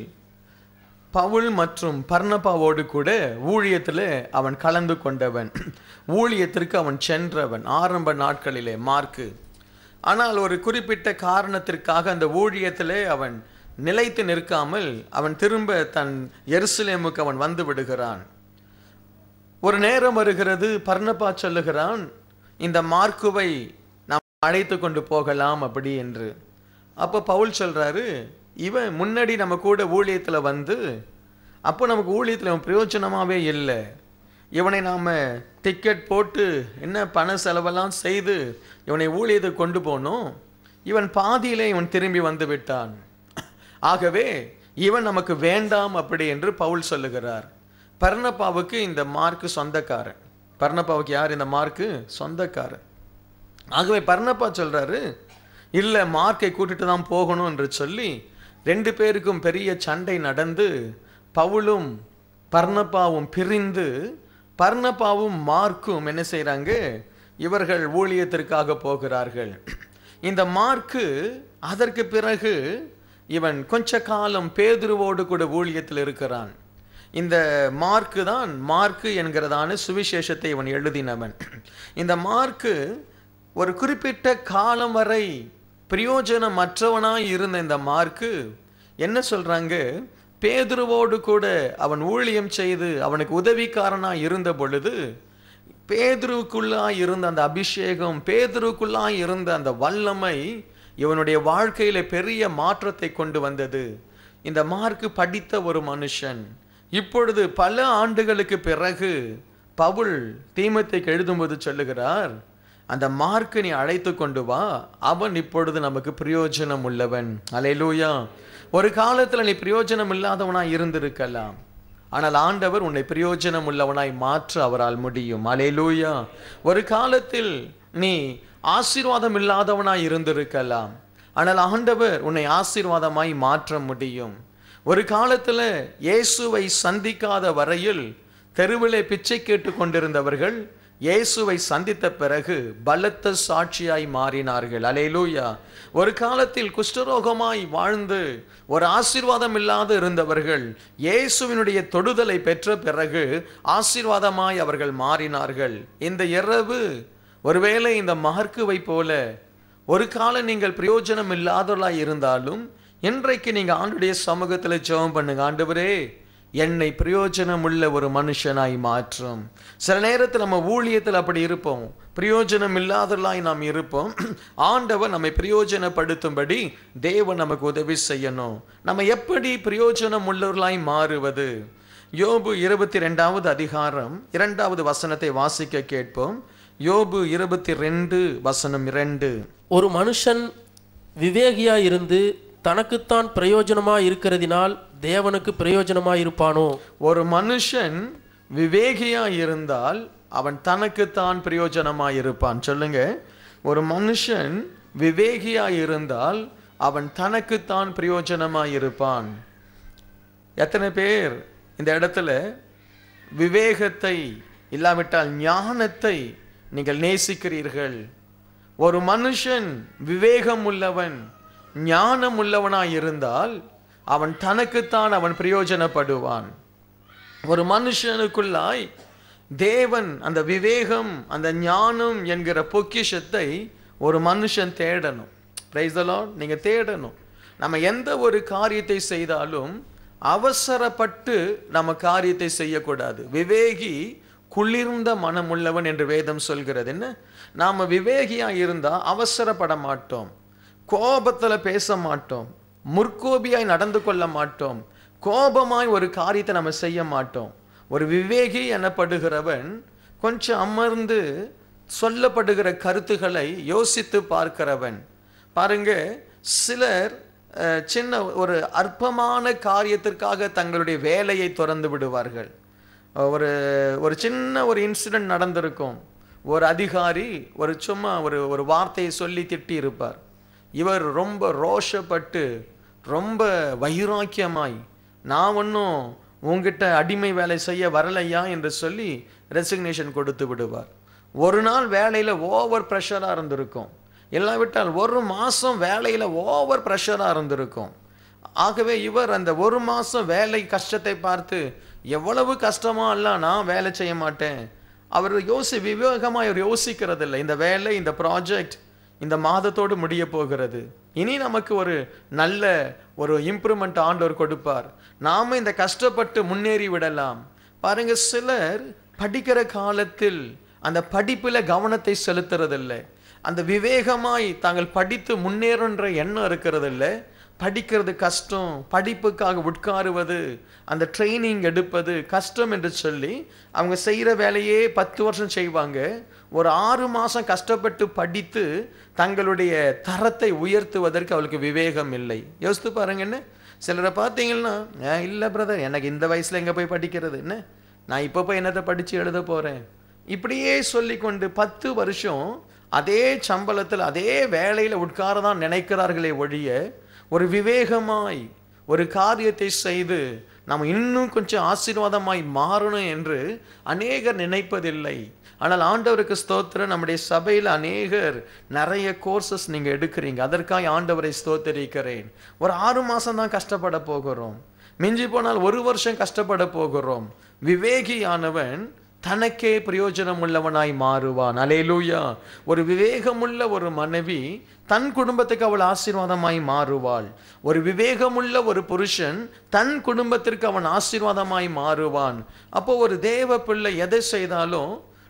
பவுல் மற்றும் பர்ணபாவோடு கூட ஊழியத்தில் அவன் கலந்து கொண்டவன் ஊழியத்திற்கு அவன் சென்றவன் ஆரம்ப நாட்களிலே மார்க்கு ஆனால் ஒரு குறிப்பிட்ட காரணத்திற்காக அந்த ஊழியத்திலே அவன் நிலைத்து நிற்காமல் அவன் திரும்ப தன் எருசலேமுக்கு அவன் வந்து விடுகிறான் ஒரு நேரம் வருகிறது பர்ணபா சொல்லுகிறான் இந்த மார்க்குவை நாம் அழைத்து கொண்டு போகலாம் அப்படி என்று அப்போ பவுல் சொல்றாரு இவன் முன்னாடி நம்ம கூட ஊழியத்தில் வந்து அப்போ நமக்கு ஊழியத்தில் இவன் பிரயோஜனமாகவே இல்லை இவனை நாம் டிக்கெட் போட்டு என்ன பண செலவெல்லாம் செய்து இவனை ஊழியத்துக்கு கொண்டு போனோம் இவன் பாதியிலே இவன் திரும்பி வந்து விட்டான் ஆகவே இவன் நமக்கு வேண்டாம் அப்படி என்று பவுல் சொல்லுகிறார் பர்ணப்பாவுக்கு இந்த மார்க்கு சொந்தக்காரன் பர்ணப்பாவுக்கு யார் இந்த மார்க்கு சொந்தக்காரன் ஆகவே பர்ணப்பா சொல்றாரு இல்லை மார்க்கை கூட்டிட்டு தான் போகணும் என்று சொல்லி ரெண்டு பேருக்கும் பெரிய சண்டை நடந்து பவுலும் பர்ணப்பாவும் பிரிந்து பர்ணப்பாவும் மார்க்கும் என்ன செய்றாங்க இவர்கள் ஊழியத்திற்காக போகிறார்கள் இந்த மார்க்கு அதற்கு பிறகு இவன் கொஞ்ச காலம் பேதுருவோடு கூட ஊழியத்தில் இருக்கிறான் இந்த மார்க்கு தான் மார்க்கு என்கிறதான சுவிசேஷத்தை இவன் எழுதினவன் இந்த மார்க்கு ஒரு குறிப்பிட்ட காலம் வரை பிரயோஜனமற்றவனாய் இருந்த இந்த மார்க்கு என்ன சொல்றாங்க பேதுருவோடு கூட அவன் ஊழியம் செய்து அவனுக்கு உதவிக்காரனாய் இருந்த பொழுது பேதுருவுக்குள்ளாய் இருந்த அந்த அபிஷேகம் பேதுருவுக்குள்ளாய் இருந்த அந்த வல்லமை இவனுடைய வாழ்க்கையில பெரிய மாற்றத்தை கொண்டு வந்தது இந்த மார்க்கு படித்த ஒரு மனுஷன் இப்பொழுது பல ஆண்டுகளுக்கு பிறகு பவுல் தீமத்தைக்கு எழுதும்போது சொல்லுகிறார் அந்த மார்க்கு நீ அழைத்து கொண்டு வா அவன் இப்பொழுது நமக்கு பிரயோஜனம் உள்ளவன் அலையலூயா ஒரு காலத்துல நீ பிரயோஜனம் இல்லாதவனாய் இருந்திருக்கலாம் ஆனால் ஆண்டவர் உன்னை பிரயோஜனம் உள்ளவனாய் மாற்ற அவரால் முடியும் அலையலூயா ஒரு காலத்தில் நீ ஆசீர்வாதம் இல்லாதவனாய் இருந்திருக்கலாம் ஆனால் ஆண்டவர் உன்னை ஆசீர்வாதமாய் மாற்ற முடியும் ஒரு காலத்துல இயேசுவை சந்திக்காத வரையில் தெருவிலே பிச்சை கேட்டு கொண்டிருந்தவர்கள் இயேசுவை சந்தித்த பிறகு பலத்த சாட்சியாய் மாறினார்கள் அலேலூயா ஒரு காலத்தில் குஷ்டரோகமாய் வாழ்ந்து ஒரு ஆசீர்வாதம் இல்லாது இருந்தவர்கள் இயேசுவினுடைய தொடுதலை பெற்ற பிறகு ஆசீர்வாதமாய் அவர்கள் மாறினார்கள் இந்த இரவு ஒருவேளை இந்த மார்க்குவை போல ஒரு காலம் நீங்கள் பிரயோஜனம் இல்லாதவர்களாய் இருந்தாலும் இன்றைக்கு நீங்க ஆண்டுடைய சமூகத்தில் ஜெபம் பண்ணுங்க ஆண்டவரே என்னை பிரயோஜனம் உள்ள ஒரு மனுஷனாய் மாற்றும் சில நேரத்தில் நம்ம ஊழியத்தில் அப்படி இருப்போம் பிரயோஜனம் இல்லாதவர்களாய் நாம் இருப்போம் ஆண்டவர் நம்மை பிரயோஜனப்படுத்தும்படி தேவன் நமக்கு உதவி செய்யணும் நம்ம எப்படி பிரயோஜனம் உள்ளவர்களாய் மாறுவது யோபு இருபத்தி ரெண்டாவது அதிகாரம் இரண்டாவது வசனத்தை வாசிக்க கேட்போம் யோபு இருபத்தி ரெண்டு வசனம் இரண்டு ஒரு மனுஷன் விவேகியாய் இருந்து தனக்குத்தான் பிரயோஜனமாய் இருக்கிறதினால் தேவனுக்கு பிரயோஜனமாய் இருப்பானோ ஒரு மனுஷன் விவேகியா இருந்தால் அவன் தனக்குத்தான் பிரயோஜனமாய் இருப்பான் சொல்லுங்க ஒரு மனுஷன் விவேகியா இருந்தால் அவன் தனக்குத்தான் பிரயோஜனமாய் இருப்பான் எத்தனை பேர் இந்த இடத்துல விவேகத்தை இல்லாவிட்டால் ஞானத்தை நீங்கள் நேசிக்கிறீர்கள் ஒரு மனுஷன் விவேகம் உள்ளவன் ஞானம் உள்ளவனாய் இருந்தால் அவன் தனக்குத்தான் அவன் பிரயோஜனப்படுவான் ஒரு மனுஷனுக்குள்ளாய் தேவன் அந்த விவேகம் அந்த ஞானம் என்கிற பொக்கிஷத்தை ஒரு மனுஷன் தேடணும் பிரைஸ் நீங்க தேடணும் நம்ம எந்த ஒரு காரியத்தை செய்தாலும் அவசரப்பட்டு நம்ம காரியத்தை செய்யக்கூடாது விவேகி குளிர்ந்த மனமுள்ளவன் என்று வேதம் சொல்கிறது என்ன நாம விவேகியா இருந்தா அவசரப்பட மாட்டோம் கோபத்துல பேச மாட்டோம் முற்கோபியாய் நடந்து கொள்ள மாட்டோம் கோபமாய் ஒரு காரியத்தை நம்ம செய்ய மாட்டோம் ஒரு விவேகி எனப்படுகிறவன் கொஞ்சம் அமர்ந்து சொல்லப்படுகிற கருத்துக்களை யோசித்து பார்க்கிறவன் பாருங்க சிலர் அஹ், சின்ன ஒரு அற்பமான காரியத்திற்காக தங்களுடைய வேலையை திறந்து விடுவார்கள் ஒரு ஒரு சின்ன ஒரு இன்சிடென்ட் நடந்திருக்கும் ஒரு அதிகாரி ஒரு சும்மா ஒரு ஒரு வார்த்தையை சொல்லி திட்டி இருப்பார் இவர் ரொம்ப ரோஷப்பட்டு ரொம்ப வைராக்கியமாய் நான் ஒன்றும் உங்ககிட்ட அடிமை வேலை செய்ய வரலையா என்று சொல்லி ரெசிக்னேஷன் கொடுத்து விடுவார் ஒரு நாள் வேலையில் ஓவர் ப்ரெஷராக இருந்திருக்கும் இல்லாவிட்டால் ஒரு மாதம் வேலையில் ஓவர் ப்ரெஷராக இருந்திருக்கும் ஆகவே இவர் அந்த ஒரு மாதம் வேலை கஷ்டத்தை பார்த்து எவ்வளவு கஷ்டமா இல்ல நான் வேலை செய்ய மாட்டேன் அவர் யோசி விவேகமாக அவர் யோசிக்கிறதில்லை இந்த வேலை இந்த ப்ராஜெக்ட் இந்த மாதத்தோடு முடிய போகிறது இனி நமக்கு ஒரு நல்ல ஒரு இம்ப்ரூவ்மெண்ட் ஆண்டவர் கொடுப்பார் நாம இந்த கஷ்டப்பட்டு முன்னேறி விடலாம் பாருங்க சிலர் படிக்கிற காலத்தில் அந்த படிப்புல கவனத்தை செலுத்துறதில்லை அந்த விவேகமாய் தாங்கள் படித்து முன்னேறுன்ற எண்ணம் இருக்கிறதில்ல படிக்கிறது கஷ்டம் படிப்புக்காக உட்காருவது அந்த ட்ரைனிங் எடுப்பது கஷ்டம் என்று சொல்லி அவங்க செய்கிற வேலையே பத்து வருஷம் செய்வாங்க ஒரு ஆறு மாதம் கஷ்டப்பட்டு படித்து தங்களுடைய தரத்தை உயர்த்துவதற்கு அவளுக்கு விவேகம் இல்லை யோசித்து பாருங்க என்ன சிலரை பார்த்தீங்கன்னா "ஏன் இல்லை பிரதர் எனக்கு இந்த வயசில் எங்கே போய் படிக்கிறது என்ன நான் இப்போ போய் என்னத்தை படித்து எழுத போகிறேன் இப்படியே சொல்லிக்கொண்டு பத்து வருஷம் அதே சம்பளத்தில் அதே வேலையில் உட்கார தான் நினைக்கிறார்களே ஒழிய ஒரு விவேகமாய் ஒரு காரியத்தை செய்து நாம் இன்னும் கொஞ்சம் ஆசீர்வாதமாய் மாறணும் என்று அநேகர் நினைப்பதில்லை ஆனால் ஆண்டவருக்கு ஸ்தோத்திரம் நம்முடைய சபையில் அநேகர் நிறைய கோர்சஸ் நீங்கள் எடுக்கிறீங்க அதற்காக ஆண்டவரை ஸ்தோத்தரிக்கிறேன் ஒரு ஆறு மாதம் தான் கஷ்டப்பட போகிறோம் மிஞ்சி போனால் ஒரு வருஷம் கஷ்டப்பட போகிறோம் விவேகியானவன் தனக்கே பிரயோஜனம் உள்ளவனாய் மாறுவான் அலேலூயா ஒரு விவேகமுள்ள ஒரு மனைவி தன் குடும்பத்துக்கு அவள் ஆசீர்வாதமாய் மாறுவாள் ஒரு விவேகமுள்ள ஒரு புருஷன் தன் குடும்பத்திற்கு அவன் ஆசீர்வாதமாய் மாறுவான் அப்போ ஒரு தேவ பிள்ளை எதை செய்தாலும்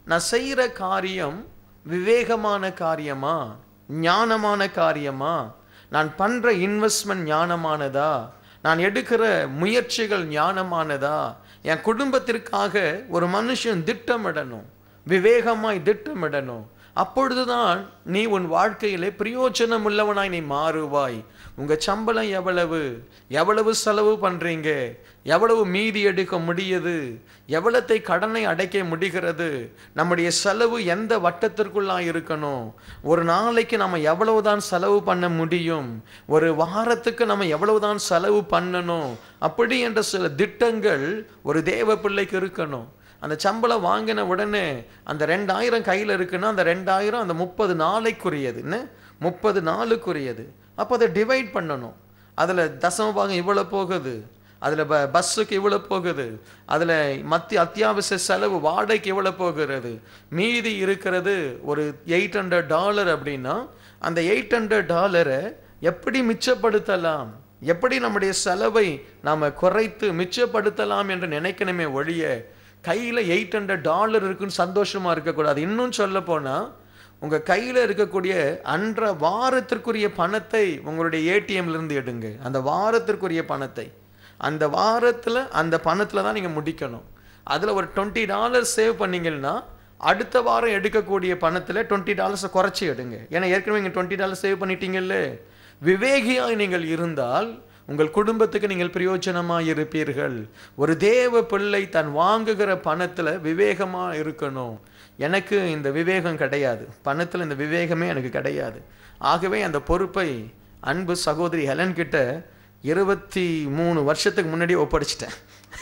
நான் செய்கிற காரியம் விவேகமான காரியமா ஞானமான காரியமா நான் பண்ற இன்வெஸ்ட்மெண்ட் ஞானமானதா நான் எடுக்கிற முயற்சிகள் ஞானமானதா என் குடும்பத்திற்காக ஒரு மனுஷன் திட்டமிடணும் விவேகமாய் திட்டமிடணும் அப்பொழுதுதான் நீ உன் வாழ்க்கையிலே பிரயோஜனம் உள்ளவனாய் நீ மாறுவாய் உங்க சம்பளம் எவ்வளவு எவ்வளவு செலவு பண்றீங்க எவ்வளவு மீதி எடுக்க முடியுது எவ்வளத்தை கடனை அடைக்க முடிகிறது நம்முடைய செலவு எந்த வட்டத்திற்குள்ளா இருக்கணும் ஒரு நாளைக்கு நம்ம எவ்வளவுதான் செலவு பண்ண முடியும் ஒரு வாரத்துக்கு நம்ம எவ்வளவுதான் செலவு பண்ணணும் அப்படி என்ற சில திட்டங்கள் ஒரு தேவ பிள்ளைக்கு இருக்கணும் அந்த சம்பளம் வாங்கின உடனே அந்த ரெண்டாயிரம் கையில் இருக்குன்னா அந்த ரெண்டாயிரம் அந்த முப்பது நாளைக்குரியது என்ன முப்பது நாளுக்குரியது அப்போ அதை டிவைட் பண்ணணும் அதில் தசம பாகம் இவ்வளோ போகுது அதில் ப பஸ்ஸுக்கு இவ்வளோ போகுது அதில் மத்திய அத்தியாவசிய செலவு வாடகைக்கு இவ்வளோ போகிறது மீதி இருக்கிறது ஒரு எயிட் ஹண்ட்ரட் டாலர் அப்படின்னா அந்த எயிட் ஹண்ட்ரட் டாலரை எப்படி மிச்சப்படுத்தலாம் எப்படி நம்முடைய செலவை நாம் குறைத்து மிச்சப்படுத்தலாம் என்று நினைக்கணுமே ஒழிய கையில் எயிட் ஹண்ட்ரட் டாலர் இருக்குன்னு சந்தோஷமாக இருக்கக்கூடாது இன்னும் சொல்ல போனால் உங்கள் கையில் இருக்கக்கூடிய அன்ற வாரத்திற்குரிய பணத்தை உங்களுடைய ஏடிஎம்லேருந்து எடுங்க அந்த வாரத்திற்குரிய பணத்தை அந்த வாரத்தில் அந்த பணத்தில் தான் நீங்கள் முடிக்கணும் அதில் ஒரு டுவெண்ட்டி டாலர் சேவ் பண்ணீங்கன்னா அடுத்த வாரம் எடுக்கக்கூடிய பணத்தில் டுவெண்ட்டி டாலர்ஸை குறைச்சி எடுங்க ஏன்னா ஏற்கனவே நீங்கள் டுவெண்ட்டி டாலர் சேவ் பண்ணிட்டீங்கல்ல விவேகியாய் நீங்கள் இருந்தால் உங்கள் குடும்பத்துக்கு நீங்கள் பிரயோஜனமாக இருப்பீர்கள் ஒரு தேவ பிள்ளை தன் வாங்குகிற பணத்தில் விவேகமாக இருக்கணும் எனக்கு இந்த விவேகம் கிடையாது பணத்தில் இந்த விவேகமே எனக்கு கிடையாது ஆகவே அந்த பொறுப்பை அன்பு சகோதரி ஹெலன் கிட்ட இருபத்தி மூணு வருஷத்துக்கு முன்னாடியே ஒப்படைச்சிட்டேன்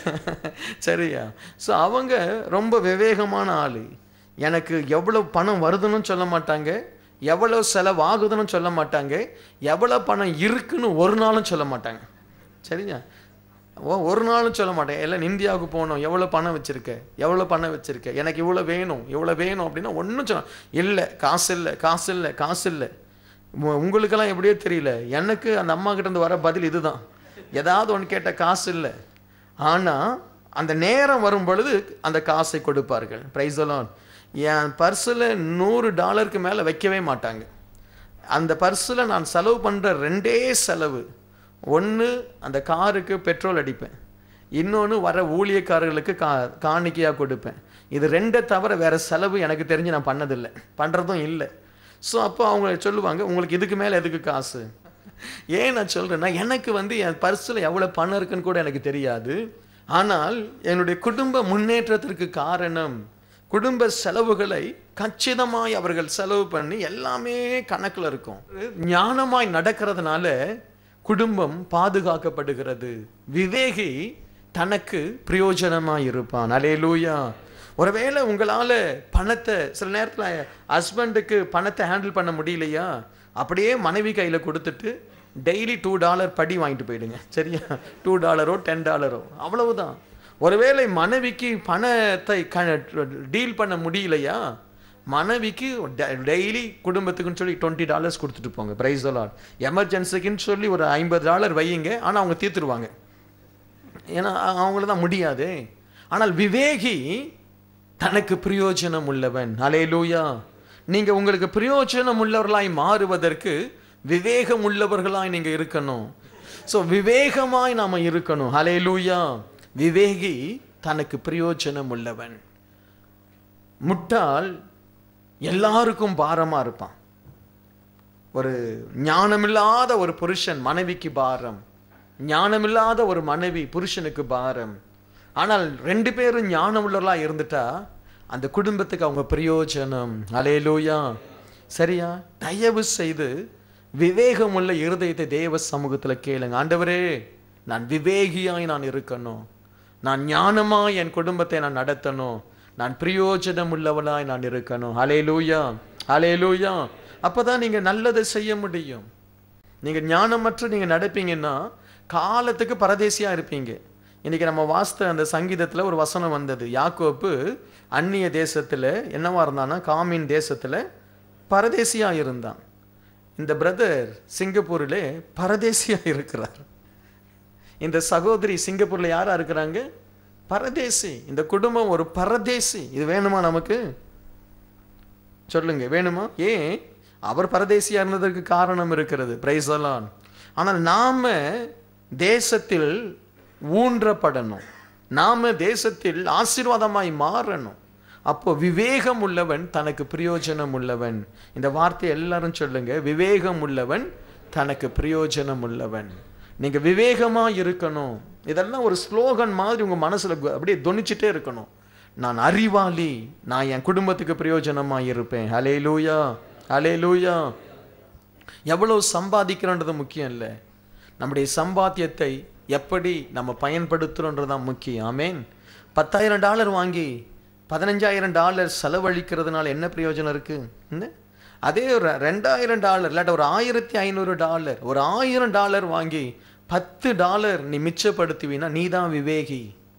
சரியா ஸோ அவங்க ரொம்ப விவேகமான ஆள் எனக்கு எவ்வளோ பணம் வருதுன்னு சொல்ல மாட்டாங்க எவ்வளோ செலவாகுதுன்னு சொல்ல மாட்டாங்க எவ்வளோ பணம் இருக்குன்னு ஒரு நாளும் சொல்ல மாட்டாங்க சரியா ஓ ஒரு நாளும் சொல்ல மாட்டேன் எல்லாம் இந்தியாவுக்கு போகணும் எவ்வளோ பணம் வச்சுருக்க எவ்வளோ பணம் வச்சுருக்க எனக்கு இவ்வளோ வேணும் இவ்வளோ வேணும் அப்படின்னா ஒன்றும் சொல்ல இல்லை காசு இல்லை காசு இல்லை காசு இல்லை உ- உங்களுக்கெல்லாம் எப்படியோ தெரியல எனக்கு அந்த அம்மா கிட்ட இருந்து வர பதில் இதுதான் ஏதாவது ஒன்று கேட்ட காசு இல்லை ஆனால் அந்த நேரம் வரும் பொழுது அந்த காசை கொடுப்பார்கள் பிரைஸ் எல்லாம் என் பர்ஸில் நூறு டாலருக்கு மேலே வைக்கவே மாட்டாங்க அந்த பர்ஸில் நான் செலவு பண்ணுற ரெண்டே செலவு ஒன்று அந்த காருக்கு பெட்ரோல் அடிப்பேன் இன்னொன்று வர ஊழியக்காரர்களுக்கு கா காணிக்கையாக கொடுப்பேன் இது ரெண்டை தவிர வேற செலவு எனக்கு தெரிஞ்சு நான் பண்ணதில்லை பண்ணுறதும் இல்லை ஸோ அப்போ அவங்க சொல்லுவாங்க உங்களுக்கு இதுக்கு மேலே எதுக்கு காசு ஏன் நான் சொல்கிறேன்னா எனக்கு வந்து என் பர்ஸில் எவ்வளோ பணம் இருக்குன்னு கூட எனக்கு தெரியாது ஆனால் என்னுடைய குடும்ப முன்னேற்றத்திற்கு காரணம் குடும்ப செலவுகளை கச்சிதமாய் அவர்கள் செலவு பண்ணி எல்லாமே கணக்கில் இருக்கும் ஞானமாய் நடக்கிறதுனால குடும்பம் பாதுகாக்கப்படுகிறது விவேகி தனக்கு பிரயோஜனமாய் இருப்பான் அலேலூயா ஒருவேளை உங்களால பணத்தை சில நேரத்துல ஹஸ்பண்டுக்கு பணத்தை ஹேண்டில் பண்ண முடியலையா அப்படியே மனைவி கையில கொடுத்துட்டு டெய்லி டூ டாலர் படி வாங்கிட்டு போயிடுங்க சரியா டூ டாலரோ டென் டாலரோ அவ்வளவுதான் ஒருவேளை மனைவிக்கு பணத்தை டீல் பண்ண முடியலையா மனைவிக்கு டெய்லி குடும்பத்துக்குன்னு சொல்லி டுவெண்ட்டி டாலர்ஸ் கொடுத்துட்டு போங்க பிரைஸ் லாட் எமர்ஜென்சிக்குன்னு சொல்லி ஒரு ஐம்பது டாலர் வையுங்க ஆனால் அவங்க தீர்த்துருவாங்க ஏன்னா அ- அவங்கள தான் முடியாது ஆனால் விவேகி தனக்கு பிரயோஜனம் உள்ளவன் அலேலூயா நீங்க உங்களுக்கு பிரயோஜனம் உள்ளவர்களாய் மாறுவதற்கு விவேகம் உள்ளவர்களாய் நீங்க இருக்கணும் ஸோ விவேகமாய் நாம இருக்கணும் ஹலேலூயா விவேகி தனக்கு பிரயோஜனம் உள்ளவன் முட்டாள் எல்லாருக்கும் பாரமா இருப்பான் ஒரு ஞானமில்லாத ஒரு புருஷன் மனைவிக்கு பாரம் ஞானமில்லாத ஒரு மனைவி புருஷனுக்கு பாரம் ஆனால் ரெண்டு பேரும் ஞானம் உள்ளவர்களா இருந்துட்டா அந்த குடும்பத்துக்கு அவங்க பிரயோஜனம் அலேலூயா சரியா தயவு செய்து விவேகமுள்ள இருதயத்தை தேவ சமூகத்துல கேளுங்க ஆண்டவரே நான் விவேகியாய் நான் இருக்கணும் நான் ஞானமாய் என் குடும்பத்தை நான் நடத்தணும் நான் பிரயோஜனம் உள்ளவளாய் நான் இருக்கணும் அலேலூயா அலேலூயா அப்பதான் நீங்க நல்லதை செய்ய முடியும் நீங்க ஞானமற்று நீங்க நடப்பீங்கன்னா காலத்துக்கு பரதேசியா இருப்பீங்க இன்னைக்கு நம்ம வாஸ்த அந்த சங்கீதத்துல ஒரு வசனம் வந்தது யாக்கோப்பு அந்நிய தேசத்துல என்னவா இருந்தான்னா காமின் தேசத்துல பரதேசியா இருந்தான் இந்த பிரதர் சிங்கப்பூரிலே பரதேசியா இருக்கிறார் இந்த சகோதரி சிங்கப்பூர்ல யாரா இருக்கிறாங்க பரதேசி இந்த குடும்பம் ஒரு பரதேசி இது வேணுமா நமக்கு சொல்லுங்க வேணுமா ஏன் அவர் பரதேசியா இருந்ததற்கு காரணம் இருக்கிறது பிரைஸ் அலான் ஆனால் நாம தேசத்தில் ஊன்றப்படணும் நாம தேசத்தில் ஆசீர்வாதமாய் மாறணும் அப்போ விவேகம் உள்ளவன் தனக்கு பிரயோஜனம் உள்ளவன் இந்த வார்த்தை எல்லாரும் சொல்லுங்க விவேகம் உள்ளவன் தனக்கு பிரயோஜனம் உள்ளவன் நீங்க விவேகமா இருக்கணும் இதெல்லாம் ஒரு ஸ்லோகன் மாதிரி உங்க மனசுல கு- அப்படியே தொனிச்சுட்டே இருக்கணும் நான் அறிவாளி நான் என் குடும்பத்துக்கு பிரயோஜனமா இருப்பேன் ஹலே லூயா ஹலே லூயா எவ்வளவு சம்பாதிக்கிறோன்றது முக்கியம் இல்லை நம்முடைய சம்பாத்தியத்தை எப்படி நம்ம பயன்படுத்துகிறோன்றது தான் முக்கியம் ஆமேன் பத்தாயிரம் டாலர் வாங்கி பதினஞ்சாயிரம் டாலர் செலவழிக்கிறதுனால என்ன பிரயோஜனம் இருக்கு என்ன? அதே ஒரு ரெண்டாயிரம் டாலர் இல்லாட்ட ஒரு ஆயிரத்தி ஐநூறு டாலர் ஒரு ஆயிரம் டாலர் வாங்கி பத்து டாலர் நீ மிச்சப்படுத்துவீன்னா நீ தான் விவேகி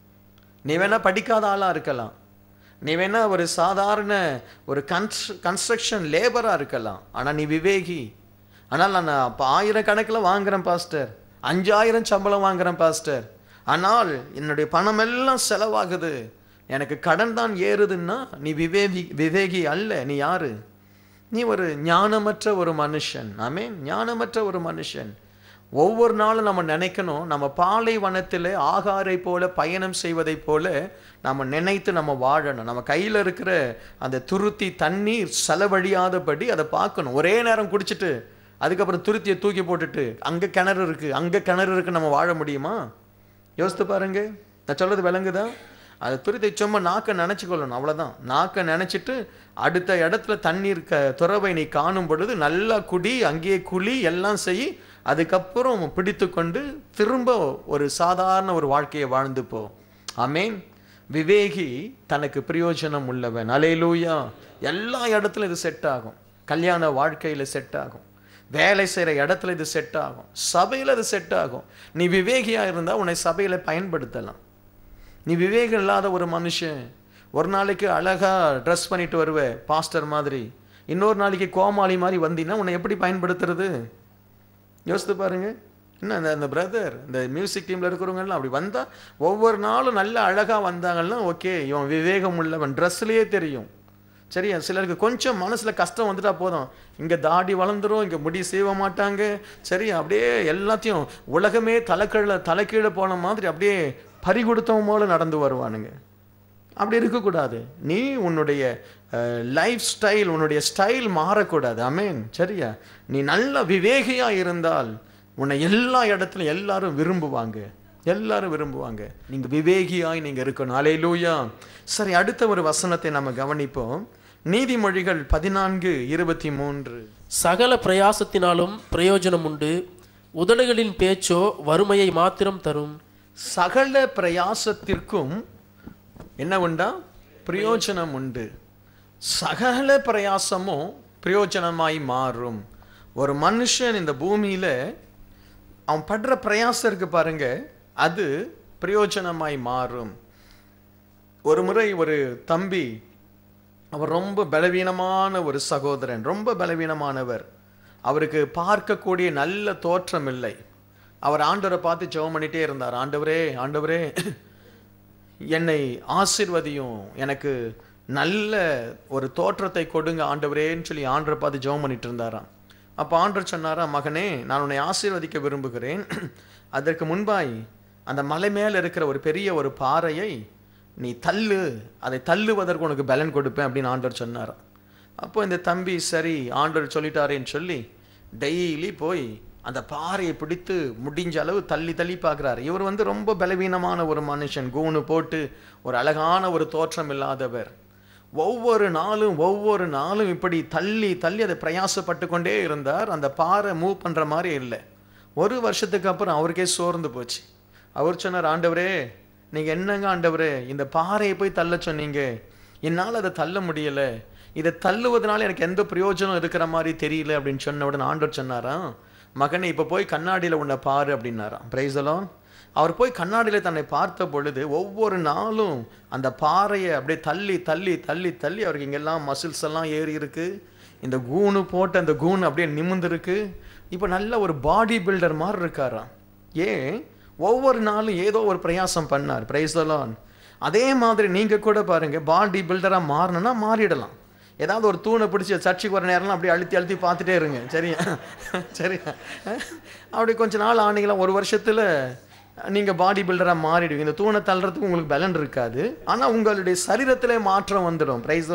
நீ வேணா படிக்காத ஆளா இருக்கலாம் நீ வேணா ஒரு சாதாரண ஒரு கன்ஸ் கன்ஸ்ட்ரக்ஷன் லேபரா இருக்கலாம் ஆனா நீ விவேகி ஆனால் நான் அப்போ ஆயிரக்கணக்கில் வாங்குறேன் பாஸ்டர் அஞ்சாயிரம் சம்பளம் வாங்குறேன் பாஸ்டர் ஆனால் என்னுடைய பணம் எல்லாம் செலவாகுது எனக்கு கடன் தான் ஏறுதுன்னா நீ விவேகி விவேகி அல்ல நீ யாரு நீ ஒரு ஞானமற்ற ஒரு மனுஷன் ஆமென் ஞானமற்ற ஒரு மனுஷன் ஒவ்வொரு நாளும் நம்ம நினைக்கணும் நம்ம பாலைவனத்தில் ஆகாரை போல பயணம் செய்வதைப் போல நம்ம நினைத்து நம்ம வாழணும் நம்ம கையில் இருக்கிற அந்த துருத்தி தண்ணீர் செலவழியாதபடி அதை பார்க்கணும் ஒரே நேரம் குடிச்சிட்டு அதுக்கப்புறம் துருத்தியை தூக்கி போட்டுட்டு அங்கே கிணறு இருக்கு அங்கே கிணறு இருக்கு நம்ம வாழ முடியுமா யோசித்து பாருங்க நான் சொல்றது விளங்குதா அது துரித்தை சும்மா நாக்கை நினச்சிக்கொள்ளணும் அவ்வளோதான் நாக்கை நினச்சிட்டு அடுத்த இடத்துல தண்ணீர் க துறவை நீ காணும் பொழுது நல்லா குடி அங்கேயே குழி எல்லாம் செய் அதுக்கப்புறம் பிடித்து கொண்டு திரும்ப ஒரு சாதாரண ஒரு வாழ்க்கையை வாழ்ந்து போ ஆமேன் விவேகி தனக்கு பிரயோஜனம் உள்ளவன் அலையிலூயா எல்லா இடத்துலையும் இது செட் ஆகும் கல்யாண வாழ்க்கையில் செட் ஆகும் வேலை செய்கிற இடத்துல இது செட் ஆகும் சபையில் இது செட் ஆகும் நீ விவேகியாக இருந்தால் உன்னை சபையில் பயன்படுத்தலாம் நீ விவேகம் இல்லாத ஒரு மனுஷன் ஒரு நாளைக்கு அழகா ட்ரெஸ் பண்ணிட்டு வருவ பாஸ்டர் மாதிரி இன்னொரு நாளைக்கு கோமாளி மாதிரி வந்தீங்கன்னா உன்னை எப்படி பயன்படுத்துறது யோசித்து பாருங்க என்ன இந்த இந்த பிரதர் இந்த மியூசிக் டீமில் இருக்கிறவங்கலாம் அப்படி வந்தால் ஒவ்வொரு நாளும் நல்ல அழகாக வந்தாங்கன்னா ஓகே இவன் விவேகம் உள்ளவன் ட்ரெஸ்லேயே தெரியும் சரியா சிலருக்கு கொஞ்சம் மனசில் கஷ்டம் வந்துட்டா போதும் இங்கே தாடி வளர்ந்துரும் இங்கே முடி சீவ மாட்டாங்க சரி அப்படியே எல்லாத்தையும் உலகமே தலைக்கீழ தலைக்கீழ போன மாதிரி அப்படியே பறி கொடுத்தவன் போல நடந்து வருவானுங்க அப்படி இருக்கக்கூடாது நீ உன்னுடைய லைஃப் ஸ்டைல் உன்னுடைய ஸ்டைல் மாறக்கூடாது அமேன் சரியா நீ நல்ல விவேகியா இருந்தால் உன்னை எல்லா இடத்துலையும் எல்லாரும் விரும்புவாங்க எல்லாரும் விரும்புவாங்க நீங்க விவேகியாய் நீங்க இருக்கணும் அலையிலூயா சரி அடுத்த ஒரு வசனத்தை நம்ம கவனிப்போம் நீதிமொழிகள் பதினான்கு இருபத்தி மூன்று சகல பிரயாசத்தினாலும் பிரயோஜனம் உண்டு உதடுகளின் பேச்சோ வறுமையை மாத்திரம் தரும் சகல பிரயாசத்திற்கும் என்ன உண்டா பிரயோஜனம் உண்டு சகல பிரயாசமும் பிரயோஜனமாய் மாறும் ஒரு மனுஷன் இந்த பூமியில அவன் படுற பிரயாசம் இருக்கு பாருங்க அது பிரயோஜனமாய் மாறும் ஒரு முறை ஒரு தம்பி அவர் ரொம்ப பலவீனமான ஒரு சகோதரன் ரொம்ப பலவீனமானவர் அவருக்கு பார்க்கக்கூடிய நல்ல தோற்றம் இல்லை அவர் ஆண்டவரை பார்த்து ஜெபம் பண்ணிட்டே இருந்தார் ஆண்டவரே ஆண்டவரே என்னை ஆசிர்வதியும் எனக்கு நல்ல ஒரு தோற்றத்தை கொடுங்க ஆண்டவரேன்னு சொல்லி ஆண்டரை பார்த்து ஜெபம் பண்ணிட்டு இருந்தாராம் அப்போ ஆண்டவர் சொன்னாரா மகனே நான் உன்னை ஆசீர்வதிக்க விரும்புகிறேன் அதற்கு முன்பாய் அந்த மலை மேல இருக்கிற ஒரு பெரிய ஒரு பாறையை நீ தள்ளு அதை தள்ளுவதற்கு உனக்கு பலன் கொடுப்பேன் அப்படின்னு ஆண்டவர் சொன்னாராம் அப்போ இந்த தம்பி சரி ஆண்டவர் சொல்லிட்டாரேன்னு சொல்லி டெய்லி போய் அந்த பாறையை பிடித்து முடிஞ்ச அளவு தள்ளி தள்ளி பார்க்குறாரு இவர் வந்து ரொம்ப பலவீனமான ஒரு மனுஷன் கூணு போட்டு ஒரு அழகான ஒரு தோற்றம் இல்லாதவர் ஒவ்வொரு நாளும் ஒவ்வொரு நாளும் இப்படி தள்ளி தள்ளி அதை பிரயாசப்பட்டு கொண்டே இருந்தார் அந்த பாறை மூவ் பண்ணுற மாதிரி இல்லை ஒரு வருஷத்துக்கு அப்புறம் அவருக்கே சோர்ந்து போச்சு அவர் சொன்னார் ஆண்டவரே நீங்கள் என்னங்க ஆண்டவரே இந்த பாறையை போய் தள்ள சொன்னீங்க என்னால் அதை தள்ள முடியலை இதை தள்ளுவதனால எனக்கு எந்த பிரயோஜனம் இருக்கிற மாதிரி தெரியல அப்படின்னு சொன்ன உடனே ஆண்டவர் சொன்னாராம் மகனே இப்போ போய் கண்ணாடியில் உன்னை பாரு அப்படின்னாராம் பிரைஸலாம் அவர் போய் கண்ணாடியில் தன்னை பார்த்த பொழுது ஒவ்வொரு நாளும் அந்த பாறையை அப்படியே தள்ளி தள்ளி தள்ளி தள்ளி அவருக்கு இங்கெல்லாம் மசில்ஸ் எல்லாம் ஏறி இருக்கு இந்த கூணு போட்டு அந்த கூணு அப்படியே நிமிர்ந்துருக்கு இப்போ நல்ல ஒரு பாடி பில்டர் மாதிரி இருக்காராம் ஏன் ஒவ்வொரு நாளும் ஏதோ ஒரு பிரயாசம் பண்ணார் பிரைஸ்தலான் அதே மாதிரி நீங்கள் கூட பாருங்க பாடி பில்டராக மாறணும்னா மாறிடலாம் ஏதாவது ஒரு தூணை பிடிச்சி சர்ச்சுக்கு வர நேரம்லாம் அப்படியே அழுத்தி அழுத்தி பார்த்துட்டே இருங்க சரியா சரியா அப்படி கொஞ்ச நாள் ஆனீங்களா ஒரு வருஷத்தில் நீங்கள் பாடி பில்டராக மாறிடுவீங்க இந்த தூணை தள்ளுறதுக்கு உங்களுக்கு பலன் இருக்காது ஆனால் உங்களுடைய சரீரத்திலே மாற்றம் வந்துடும் பிரைஸ்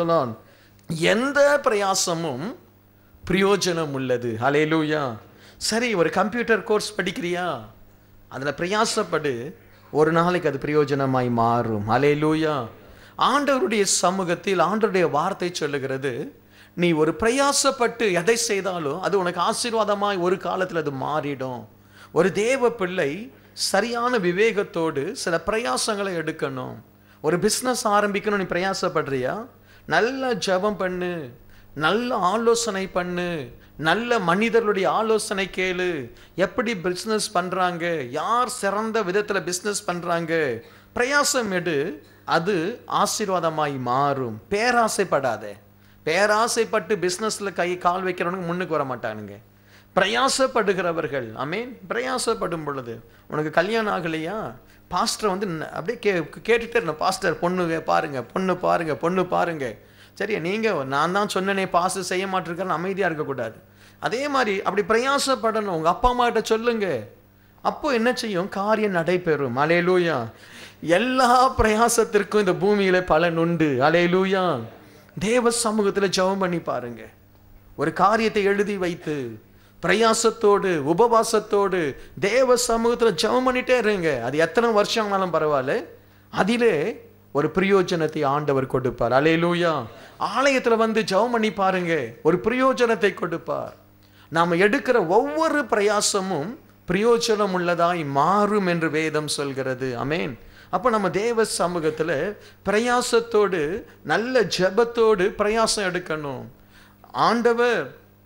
எந்த பிரயாசமும் பிரயோஜனம் உள்ளது ஹalleluya சரி ஒரு கம்ப்யூட்டர் கோர்ஸ் படிக்கிறியா அதில் பிரயாசப்படு ஒரு நாளைக்கு அது பிரயோஜனமாய் மாறும் ஹalleluya ஆண்டவருடைய சமூகத்தில் ஆண்டவருடைய வார்த்தை சொல்லுகிறது நீ ஒரு பிரயாசப்பட்டு எதை செய்தாலும் அது உனக்கு ஆசீர்வாதமாய் ஒரு காலத்தில் அது மாறிடும் ஒரு தேவ பிள்ளை சரியான விவேகத்தோடு சில பிரயாசங்களை எடுக்கணும் ஒரு பிஸ்னஸ் ஆரம்பிக்கணும் நீ பிரயாசப்படுறியா நல்ல ஜெபம் பண்ணு நல்ல ஆலோசனை பண்ணு நல்ல மனிதர்களுடைய ஆலோசனை கேளு எப்படி பிஸ்னஸ் பண்றாங்க யார் சிறந்த விதத்துல பிஸ்னஸ் பண்றாங்க பிரயாசம் எடு அது ஆசீர்வாதமாய் மாறும் பேராசைப்படாதே பேராசைப்பட்டு பிஸ்னஸ்ல கை கால் வைக்கிறவனுக்கு முன்னுக்கு வர மாட்டானுங்க பிரயாசப்படுகிறவர்கள் அமீன் பிரயாசப்படும் பொழுது உனக்கு கல்யாணம் ஆகலையா பாஸ்டர் வந்து ந- அப்படியே கே கேட்டுட்டே இருந்தேன் பாஸ்டர் பொண்ணு வே- பாருங்க பொண்ணு பாருங்க பொண்ணு பாருங்க சரியா நீங்க நான் தான் சொன்னனே பாஸ் செய்ய மாட்டிருக்கேன்னு அமைதியா இருக்கக்கூடாது அதே மாதிரி அப்படி பிரயாசப்படணும் உங்க அப்பா அம்மா கிட்ட சொல்லுங்க அப்போ என்ன செய்யும் காரியம் நடைபெறும் அலேலூயா எல்லா பிரயாசத்திற்கும் இந்த பூமியில பலன் உண்டு அலேலூயா தேவ சமூகத்துல ஜெபம் பண்ணி பாருங்க ஒரு காரியத்தை எழுதி வைத்து பிரயாசத்தோடு உபவாசத்தோடு தேவ சமூகத்துல ஜெபம் பண்ணிட்டே இருங்க அது எத்தனை வருஷம் ஆனாலும் பரவாயில்ல அதிலே ஒரு பிரயோஜனத்தை ஆண்டவர் கொடுப்பார் அலேலூயா ஆலயத்துல வந்து ஜெபம் பண்ணி பாருங்க ஒரு பிரயோஜனத்தை கொடுப்பார் நாம எடுக்கிற ஒவ்வொரு பிரயாசமும் பிரயோஜனம் உள்ளதாய் மாறும் என்று வேதம் சொல்கிறது அமேன் அப்ப நம்ம தேவ சமூகத்துல பிரயாசத்தோடு நல்ல ஜெபத்தோடு பிரயாசம் எடுக்கணும் ஆண்டவர்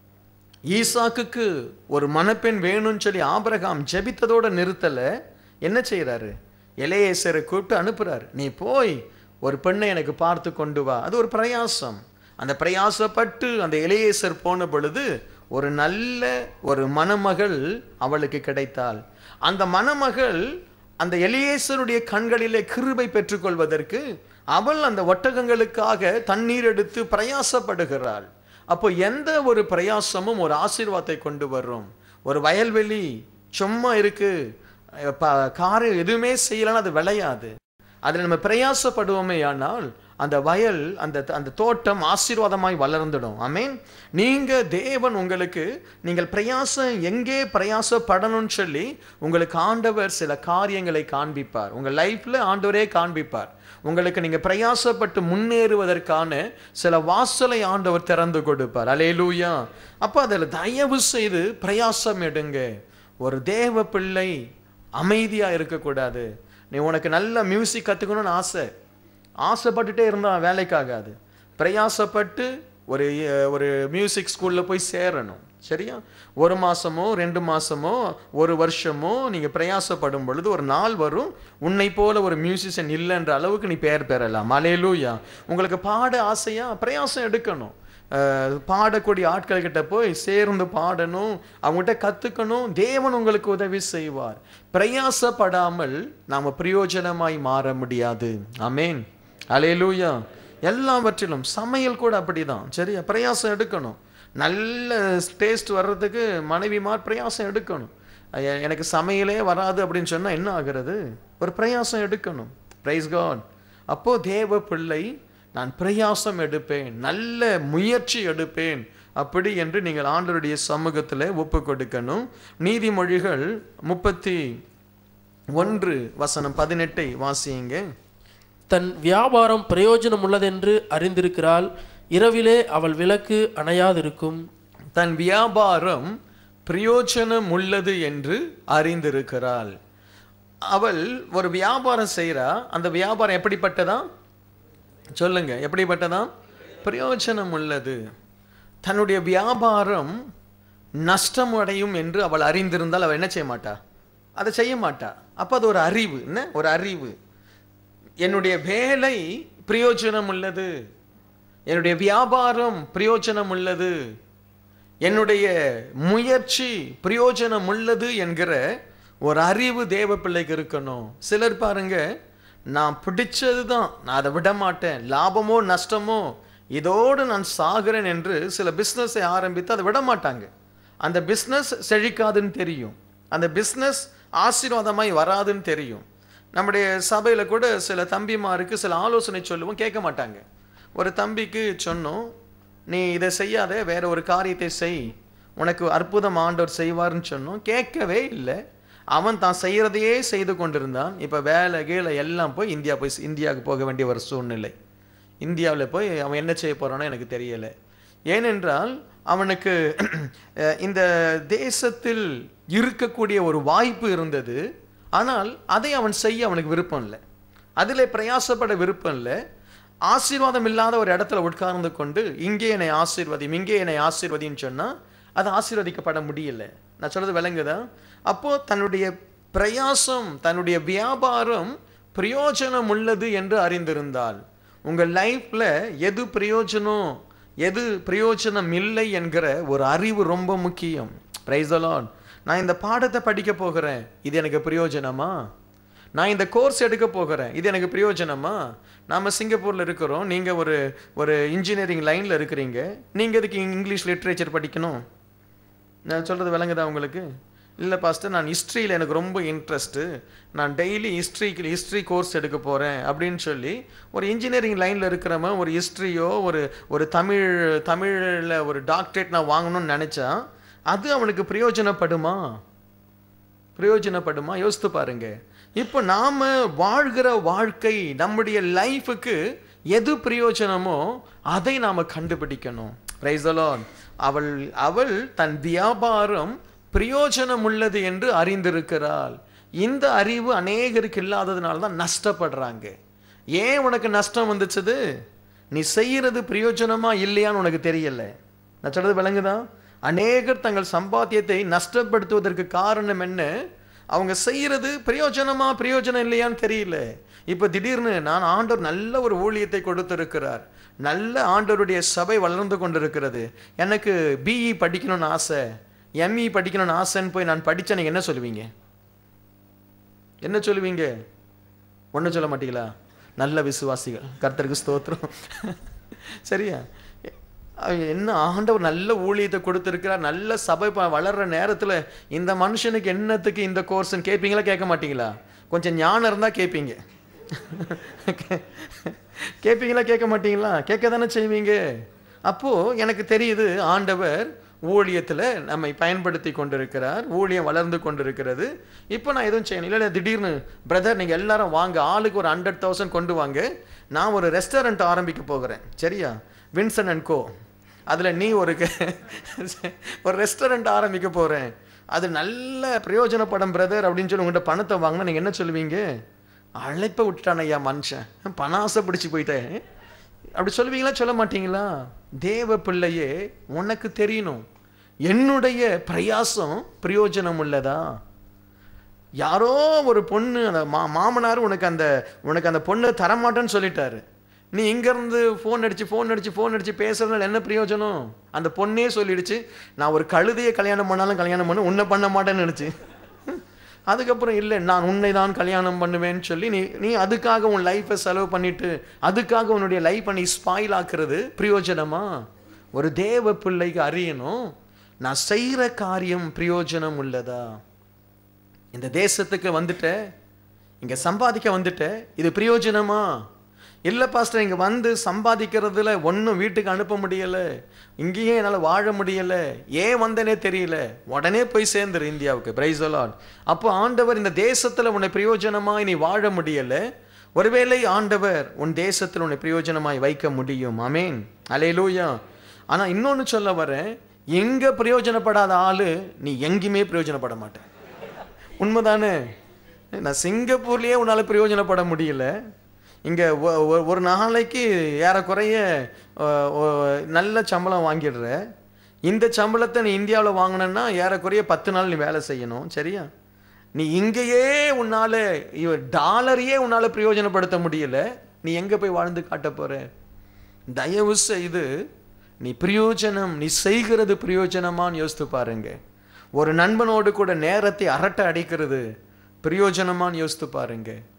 ஈசாக்குக்கு ஒரு மணப்பெண் வேணும்னு சொல்லி ஆபிரகாம் ஜெபித்ததோட நிறுத்தல என்ன செய்றாரு எலையேசரை கூப்பிட்டு அனுப்புறாரு நீ போய் ஒரு பெண்ணை எனக்கு பார்த்து கொண்டு வா அது ஒரு பிரயாசம் அந்த பிரயாசப்பட்டு அந்த எலையேசர் போன பொழுது ஒரு நல்ல ஒரு மணமகள் அவளுக்கு கிடைத்தாள் அந்த மணமகள் அந்த எலியேசருடைய கண்களிலே கிருபை பெற்றுக்கொள்வதற்கு அவள் அந்த ஒட்டகங்களுக்காக தண்ணீர் எடுத்து பிரயாசப்படுகிறாள் அப்போ எந்த ஒரு பிரயாசமும் ஒரு ஆசீர்வாதத்தை கொண்டு வரும் ஒரு வயல்வெளி சும்மா இருக்கு அஹ் ப- காரியம் எதுவுமே செய்யலைன்னா அது விளையாது அதில் நம்ம பிரயாசப்படுவோமே ஆனால் அந்த வயல் அந்த அந்த தோட்டம் ஆசீர்வாதமாய் வளர்ந்துடும் ஆமென் நீங்க தேவன் உங்களுக்கு நீங்கள் பிரயாசம் எங்கே பிரயாசப்படணும்னு சொல்லி உங்களுக்கு ஆண்டவர் சில காரியங்களை காண்பிப்பார் உங்க லைஃப்ல ஆண்டவரே காண்பிப்பார் உங்களுக்கு நீங்க பிரயாசப்பட்டு முன்னேறுவதற்கான சில வாசலை ஆண்டவர் திறந்து கொடுப்பார் அலேலூயா அப்ப அதில் தயவு செய்து பிரயாசம் எடுங்க ஒரு தேவ பிள்ளை அமைதியா இருக்கக்கூடாது நீ உனக்கு நல்ல மியூசிக் கத்துக்கணும்னு ஆசை ஆசைப்பட்டுட்டே இருந்தா வேலைக்காகாது பிரயாசப்பட்டு ஒரு அஹ், ஒரு மியூசிக் ஸ்கூல்ல போய் சேரணும் சரியா ஒரு மாசமோ ரெண்டு மாசமோ ஒரு வருஷமோ நீங்க பிரயாசப்படும் பொழுது ஒரு நாள் வரும் உன்னை போல ஒரு மியூசிஷியன் இல்லைன்ற அளவுக்கு நீ பெயர் பெறலாம் அலேலூயா உங்களுக்கு பாட ஆசையா பிரயாசம் எடுக்கணும் அஹ், பாடக்கூடிய ஆட்கள் கிட்ட போய் சேர்ந்து பாடணும் அவங்ககிட்ட கத்துக்கணும் தேவன் உங்களுக்கு உதவி செய்வார் பிரயாசப்படாமல் நாம பிரயோஜனமாய் மாற முடியாது ஆமென் அலேலூயா எல்லாவற்றிலும் சமையல் கூட அப்படிதான் சரியா பிரயாசம் எடுக்கணும் நல்ல டேஸ்ட் வர்றதுக்கு மனைவிமார் பிரயாசம் எடுக்கணும் ஐயா, எனக்கு சமையலே வராது அப்படின்னு சொன்னா என்ன ஆகிறது ஒரு பிரயாசம் எடுக்கணும் பிரைஸ் காட் அப்போ தேவ பிள்ளை நான் பிரயாசம் எடுப்பேன் நல்ல முயற்சி எடுப்பேன் அப்படி என்று நீங்கள் ஆண்டவருடைய சமூகத்தில் ஒப்பு கொடுக்கணும் நீதிமொழிகள் முப்பத்தி ஒன்று வசனம் பதினெட்டை வாசியுங்க தன் வியாபாரம் பிரயோஜனம் உள்ளதென்று அறிந்திருக்கிறாள் இரவிலே அவள் விளக்கு அணையாதிருக்கும் தன் வியாபாரம் பிரயோஜனம் உள்ளது என்று அறிந்திருக்கிறாள் அவள் ஒரு வியாபாரம் செய்றா அந்த வியாபாரம் எப்படிப்பட்டதா சொல்லுங்க எப்படிப்பட்டதா பிரயோஜனம் உள்ளது தன்னுடைய வியாபாரம் நஷ்டம் அடையும் என்று அவள் அறிந்திருந்தால் அவள் என்ன செய்ய மாட்டா அதை செய்ய மாட்டா அப்ப அது ஒரு அறிவு என்ன ஒரு அறிவு என்னுடைய வேலை பிரயோஜனம் உள்ளது என்னுடைய வியாபாரம் பிரயோஜனம் உள்ளது என்னுடைய முயற்சி பிரயோஜனம் உள்ளது என்கிற ஒரு அறிவு தேவ பிள்ளைக்கு இருக்கணும் சிலர் பாருங்க நான் பிடிச்சது தான் நான் அதை விட மாட்டேன் லாபமோ நஷ்டமோ இதோடு நான் சாகிறேன் என்று சில பிஸ்னஸை ஆரம்பித்து அதை விட மாட்டாங்க அந்த பிஸ்னஸ் செழிக்காதுன்னு தெரியும் அந்த பிஸ்னஸ் ஆசீர்வாதமாய் வராதுன்னு தெரியும் நம்முடைய சபையில் கூட சில தம்பிமாருக்கு சில ஆலோசனை சொல்லுவோம் கேட்க மாட்டாங்க ஒரு தம்பிக்கு சொன்னோம் நீ இதை செய்யாத வேற ஒரு காரியத்தை செய் உனக்கு அற்புதம் ஆண்டவர் செய்வார்னு சொன்னோம் கேட்கவே இல்லை அவன் தான் செய்கிறதையே செய்து கொண்டிருந்தான் இப்போ வேலை கீழே எல்லாம் போய் இந்தியா போய் இந்தியாவுக்கு போக வேண்டிய ஒரு சூழ்நிலை இந்தியாவில் போய் அவன் என்ன செய்ய போறானோ எனக்கு தெரியலை ஏனென்றால் அவனுக்கு அஹ், இந்த தேசத்தில் இருக்கக்கூடிய ஒரு வாய்ப்பு இருந்தது ஆனால் அதை அவன் செய்ய அவனுக்கு விருப்பம் இல்லை அதில் பிரயாசப்பட விருப்பம் இல்லை ஆசீர்வாதம் இல்லாத ஒரு இடத்துல உட்கார்ந்து கொண்டு இங்கே என்னை ஆசீர்வதியும் இங்கே என்னை ஆசீர்வதின்னு சொன்னால் அது ஆசீர்வதிக்கப்பட முடியல நான் சொல்றது விளங்குதா அப்போ தன்னுடைய பிரயாசம் தன்னுடைய வியாபாரம் பிரயோஜனம் உள்ளது என்று அறிந்திருந்தால் உங்கள் லைஃப்ல எது பிரயோஜனம் எது பிரயோஜனம் இல்லை என்கிற ஒரு அறிவு ரொம்ப முக்கியம் பிரைஸ் அலான் நான் இந்த பாடத்தை படிக்க போகிறேன் இது எனக்கு பிரயோஜனமா நான் இந்த கோர்ஸ் எடுக்க போகிறேன் இது எனக்கு பிரயோஜனமா நாம சிங்கப்பூர்ல இருக்கிறோம் நீங்க ஒரு ஒரு இன்ஜினியரிங் லைன்ல இருக்கிறீங்க நீங்க எதுக்கு இங்கிலீஷ் லிட்ரேச்சர் படிக்கணும் நான் சொல்றது விளங்குதா உங்களுக்கு இல்லை பாஸ்டர் நான் ஹிஸ்ட்ரியில் எனக்கு ரொம்ப இன்ட்ரெஸ்ட்டு நான் டெய்லி ஹிஸ்ட்ரிக்கு ஹிஸ்ட்ரி கோர்ஸ் எடுக்க போகிறேன் அப்படின்னு சொல்லி ஒரு இன்ஜினியரிங் லைனில் இருக்கிறவன் ஒரு ஹிஸ்ட்ரியோ ஒரு ஒரு தமிழ் தமிழில் ஒரு டாக்டரேட் நான் வாங்கணும்னு நினச்சா அது அவனுக்கு பிரயோஜனப்படுமா பிரயோஜனப்படுமா யோசித்து பாருங்க இப்போ நாம வாழ்கிற வாழ்க்கை நம்முடைய லைஃபுக்கு எது பிரயோஜனமோ அதை நாம கண்டுபிடிக்கணும் பிரைஸ் அவள் அவள் தன் வியாபாரம் பிரயோஜனம் உள்ளது என்று அறிந்திருக்கிறாள் இந்த அறிவு அநேகருக்கு இல்லாததுனால தான் நஷ்டப்படுறாங்க ஏன் உனக்கு நஷ்டம் வந்துச்சுது நீ செய்யறது பிரயோஜனமா இல்லையான்னு உனக்கு தெரியல நான் சொல்றது விளங்குதா அநேகர் தங்கள் சம்பாத்தியத்தை நஷ்டப்படுத்துவதற்கு காரணம் என்ன அவங்க செய்யறது பிரயோஜனமா பிரயோஜனம் இல்லையான்னு தெரியல இப்ப திடீர்னு நான் ஆண்டவர் நல்ல ஒரு ஊழியத்தை கொடுத்திருக்கிறார் நல்ல ஆண்டவருடைய சபை வளர்ந்து கொண்டிருக்கிறது எனக்கு பிஇ படிக்கணும்னு ஆசை எம்இ படிக்கணும்னு ஆசைன்னு போய் நான் படிச்சேன் நீங்க என்ன சொல்லுவீங்க என்ன சொல்லுவீங்க ஒன்றும் சொல்ல மாட்டீங்களா நல்ல விசுவாசிகள் கர்த்தருக்கு ஸ்தோத்திரம் சரியா அவன் என்ன ஆண்டவர் நல்ல ஊழியத்தை கொடுத்துருக்கிறார் நல்ல சபை ப- வளர்ற நேரத்தில் இந்த மனுஷனுக்கு என்னத்துக்கு இந்த கோர்ஸ்ன்னு கேட்பீங்களா கேட்க மாட்டீங்களா கொஞ்சம் ஞானம் இருந்தால் கேட்பீங்க கேட்பீங்களா கேட்க மாட்டீங்களா கேட்க தானே செய்வீங்க அப்போது எனக்கு தெரியுது ஆண்டவர் ஊழியத்தில் நம்மை பயன்படுத்தி கொண்டிருக்கிறார் ஊழியம் வளர்ந்து கொண்டிருக்கிறது இப்போ நான் எதுவும் செய்யணும் இல்லை இல்லை திடீர்னு பிரதர் நீங்கள் எல்லாரும் வாங்க ஆளுக்கு ஒரு ஹண்ட்ரட் தௌசண்ட் கொண்டு வாங்க நான் ஒரு ரெஸ்டாரண்ட் ஆரம்பிக்க போகிறேன் சரியா வின்சன் அண்ட் கோ அதில் நீ ஒரு க- ஒரு ரெஸ்டாரண்ட் ஆரம்பிக்க போகிறேன் அது நல்ல பிரயோஜனப்படும் பிரதர் அப்படின்னு சொல்லி உங்கள்கிட்ட பணத்தை வாங்கினா நீங்கள் என்ன சொல்லுவீங்க அழைப்ப விட்டுட்டான் ஐயா மனுஷன் பணாசை பிடிச்சி போயிட்டேன் அப்படி சொல்லுவீங்களா சொல்ல மாட்டீங்களா தேவ பிள்ளையே உனக்கு தெரியணும் என்னுடைய பிரயாசம் பிரயோஜனம் உள்ளதா யாரோ ஒரு பொண்ணு அந்த மா மாமனார் உனக்கு அந்த உனக்கு அந்த பொண்ணு தரமாட்டேன்னு சொல்லிட்டாரு நீ இங்கேருந்து ஃபோன் அடிச்சு ஃபோன் அடிச்சு ஃபோன் அடிச்சு பேசுறதுனால என்ன பிரயோஜனம் அந்த பொண்ணே சொல்லிடுச்சு நான் ஒரு கழுதையை கல்யாணம் பண்ணாலும் கல்யாணம் பண்ண உன்னை பண்ண மாட்டேன்னு நினச்சி அதுக்கப்புறம் இல்லை நான் உன்னை தான் கல்யாணம் பண்ணுவேன்னு சொல்லி நீ நீ அதுக்காக உன் லைஃப்பை செலவு பண்ணிட்டு அதுக்காக உன்னுடைய லைஃப்பை நீ ஸ்பாயில் ஆக்குறது பிரயோஜனமா ஒரு தேவ பிள்ளைக்கு அறியணும் நான் செய்கிற காரியம் பிரயோஜனம் உள்ளதா இந்த தேசத்துக்கு வந்துட்டேன் இங்கே சம்பாதிக்க வந்துட்டேன் இது பிரயோஜனமா இல்லை பாஸ்டர் இங்கே வந்து சம்பாதிக்கிறதுல ஒன்றும் வீட்டுக்கு அனுப்ப முடியலை இங்கேயே என்னால் வாழ முடியலை ஏன் வந்தேனே தெரியல உடனே போய் சேர்ந்துரு இந்தியாவுக்கு பிரைஸ் அலாட் அப்போ ஆண்டவர் இந்த தேசத்தில் உன்னை பிரயோஜனமாய் நீ வாழ முடியலை ஒருவேளை ஆண்டவர் உன் தேசத்தில் உன்னை பிரயோஜனமாய் வைக்க முடியும் அமேன் அலையலூயா ஆனால் இன்னொன்று சொல்ல வரேன் எங்கே பிரயோஜனப்படாத ஆளு நீ எங்கேயுமே பிரயோஜனப்பட மாட்டேன் உண்மைதானே நான் சிங்கப்பூர்லேயே உன்னால் பிரயோஜனப்பட முடியல இங்கே ஒரு நாளைக்கு ஏறக்குறைய அஹ், ஒ- நல்ல சம்பளம் வாங்கிடுற இந்த சம்பளத்தை நீ இந்தியாவில் வாங்கினன்னா ஏறக்குறைய பத்து நாள் நீ வேலை செய்யணும் சரியா நீ இங்கேயே உன்னால் இவ டாலரையே உன்னால் பிரயோஜனப்படுத்த முடியல நீ எங்கே போய் வாழ்ந்து காட்ட போற தயவு செய்து நீ பிரயோஜனம் நீ செய்கிறது பிரயோஜனமான்னு யோசித்து பாருங்க ஒரு நண்பனோடு கூட நேரத்தை அரட்டை அடிக்கிறது பிரயோஜனமான்னு யோசித்து பாருங்க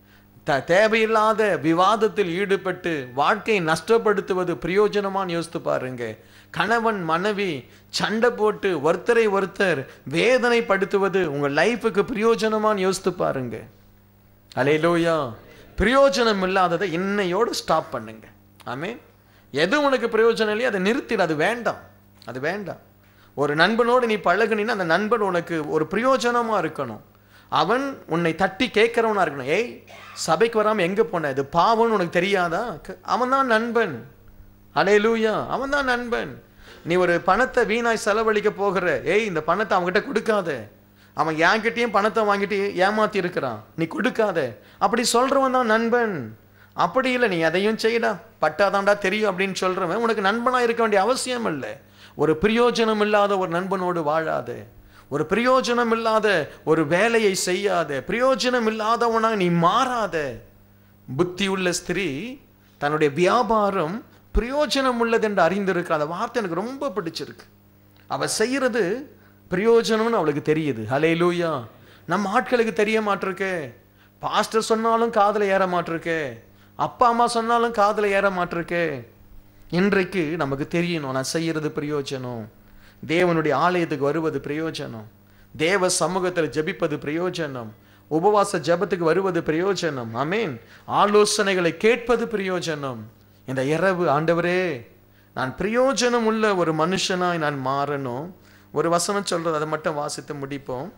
த தேவையில்லாத விவாதத்தில் ஈடுபட்டு வாழ்க்கையை நஷ்டப்படுத்துவது பிரயோஜனமான்னு யோசித்து பாருங்க கணவன் மனைவி சண்டை போட்டு ஒருத்தரை ஒருத்தர் வேதனைப்படுத்துவது உங்க லைஃபுக்கு பிரயோஜனமான்னு யோசித்து பாருங்க அலையிலோயா பிரயோஜனம் இல்லாததை இன்னையோடு ஸ்டாப் பண்ணுங்க ஆமே எது உனக்கு பிரயோஜனம் இல்லையோ அதை நிறுத்திடு அது வேண்டாம் அது வேண்டாம் ஒரு நண்பனோடு நீ பழகுனீன்னா அந்த நண்பன் உனக்கு ஒரு பிரயோஜனமா இருக்கணும் அவன் உன்னை தட்டி கேட்கிறவனா இருக்கணும் ஏய் சபைக்கு வராம எங்க போன இது பாவம்னு உனக்கு தெரியாதா அவன் தான் நண்பன் அலையலூயா அவன் தான் நண்பன் நீ ஒரு பணத்தை வீணாய் செலவழிக்க போகிற ஏய் இந்த பணத்தை அவன்கிட்ட கொடுக்காத அவன் என்கிட்டயும் பணத்தை வாங்கிட்டு ஏமாத்தி இருக்கிறான் நீ கொடுக்காத அப்படி சொல்றவன் தான் நண்பன் அப்படி இல்லை நீ எதையும் செய்யடா பட்டாதான்டா தெரியும் அப்படின்னு சொல்றவன் உனக்கு நண்பனா இருக்க வேண்டிய அவசியம் இல்லை ஒரு பிரயோஜனம் இல்லாத ஒரு நண்பனோடு வாழாத ஒரு பிரயோஜனம் இல்லாத ஒரு வேலையை செய்யாத பிரயோஜனம் இல்லாதவனா நீ மாறாத புத்தியுள்ள ஸ்திரீ தன்னுடைய வியாபாரம் பிரயோஜனம் உள்ளது என்று அறிந்திருக்கிற அந்த வார்த்தை எனக்கு ரொம்ப பிடிச்சிருக்கு அவ செய்யறது பிரயோஜனம்னு அவளுக்கு தெரியுது ஹலே லூயா நம்ம ஆட்களுக்கு தெரிய மாட்டிருக்கு பாஸ்டர் சொன்னாலும் காதுல ஏற மாட்டிருக்கு அப்பா அம்மா சொன்னாலும் காதுல ஏற மாட்டிருக்கு இன்றைக்கு நமக்கு தெரியணும் நான் செய்யறது பிரயோஜனம் தேவனுடைய ஆலயத்துக்கு வருவது பிரயோஜனம் தேவ சமூகத்தில் ஜெபிப்பது பிரயோஜனம் உபவாச ஜெபத்துக்கு வருவது பிரயோஜனம் ஆமீன் ஆலோசனைகளை கேட்பது பிரயோஜனம் இந்த இரவு ஆண்டவரே நான் பிரயோஜனம் உள்ள ஒரு மனுஷனாய் நான் மாறணும் ஒரு வசனம் சொல்றது அதை மட்டும் வாசித்து முடிப்போம்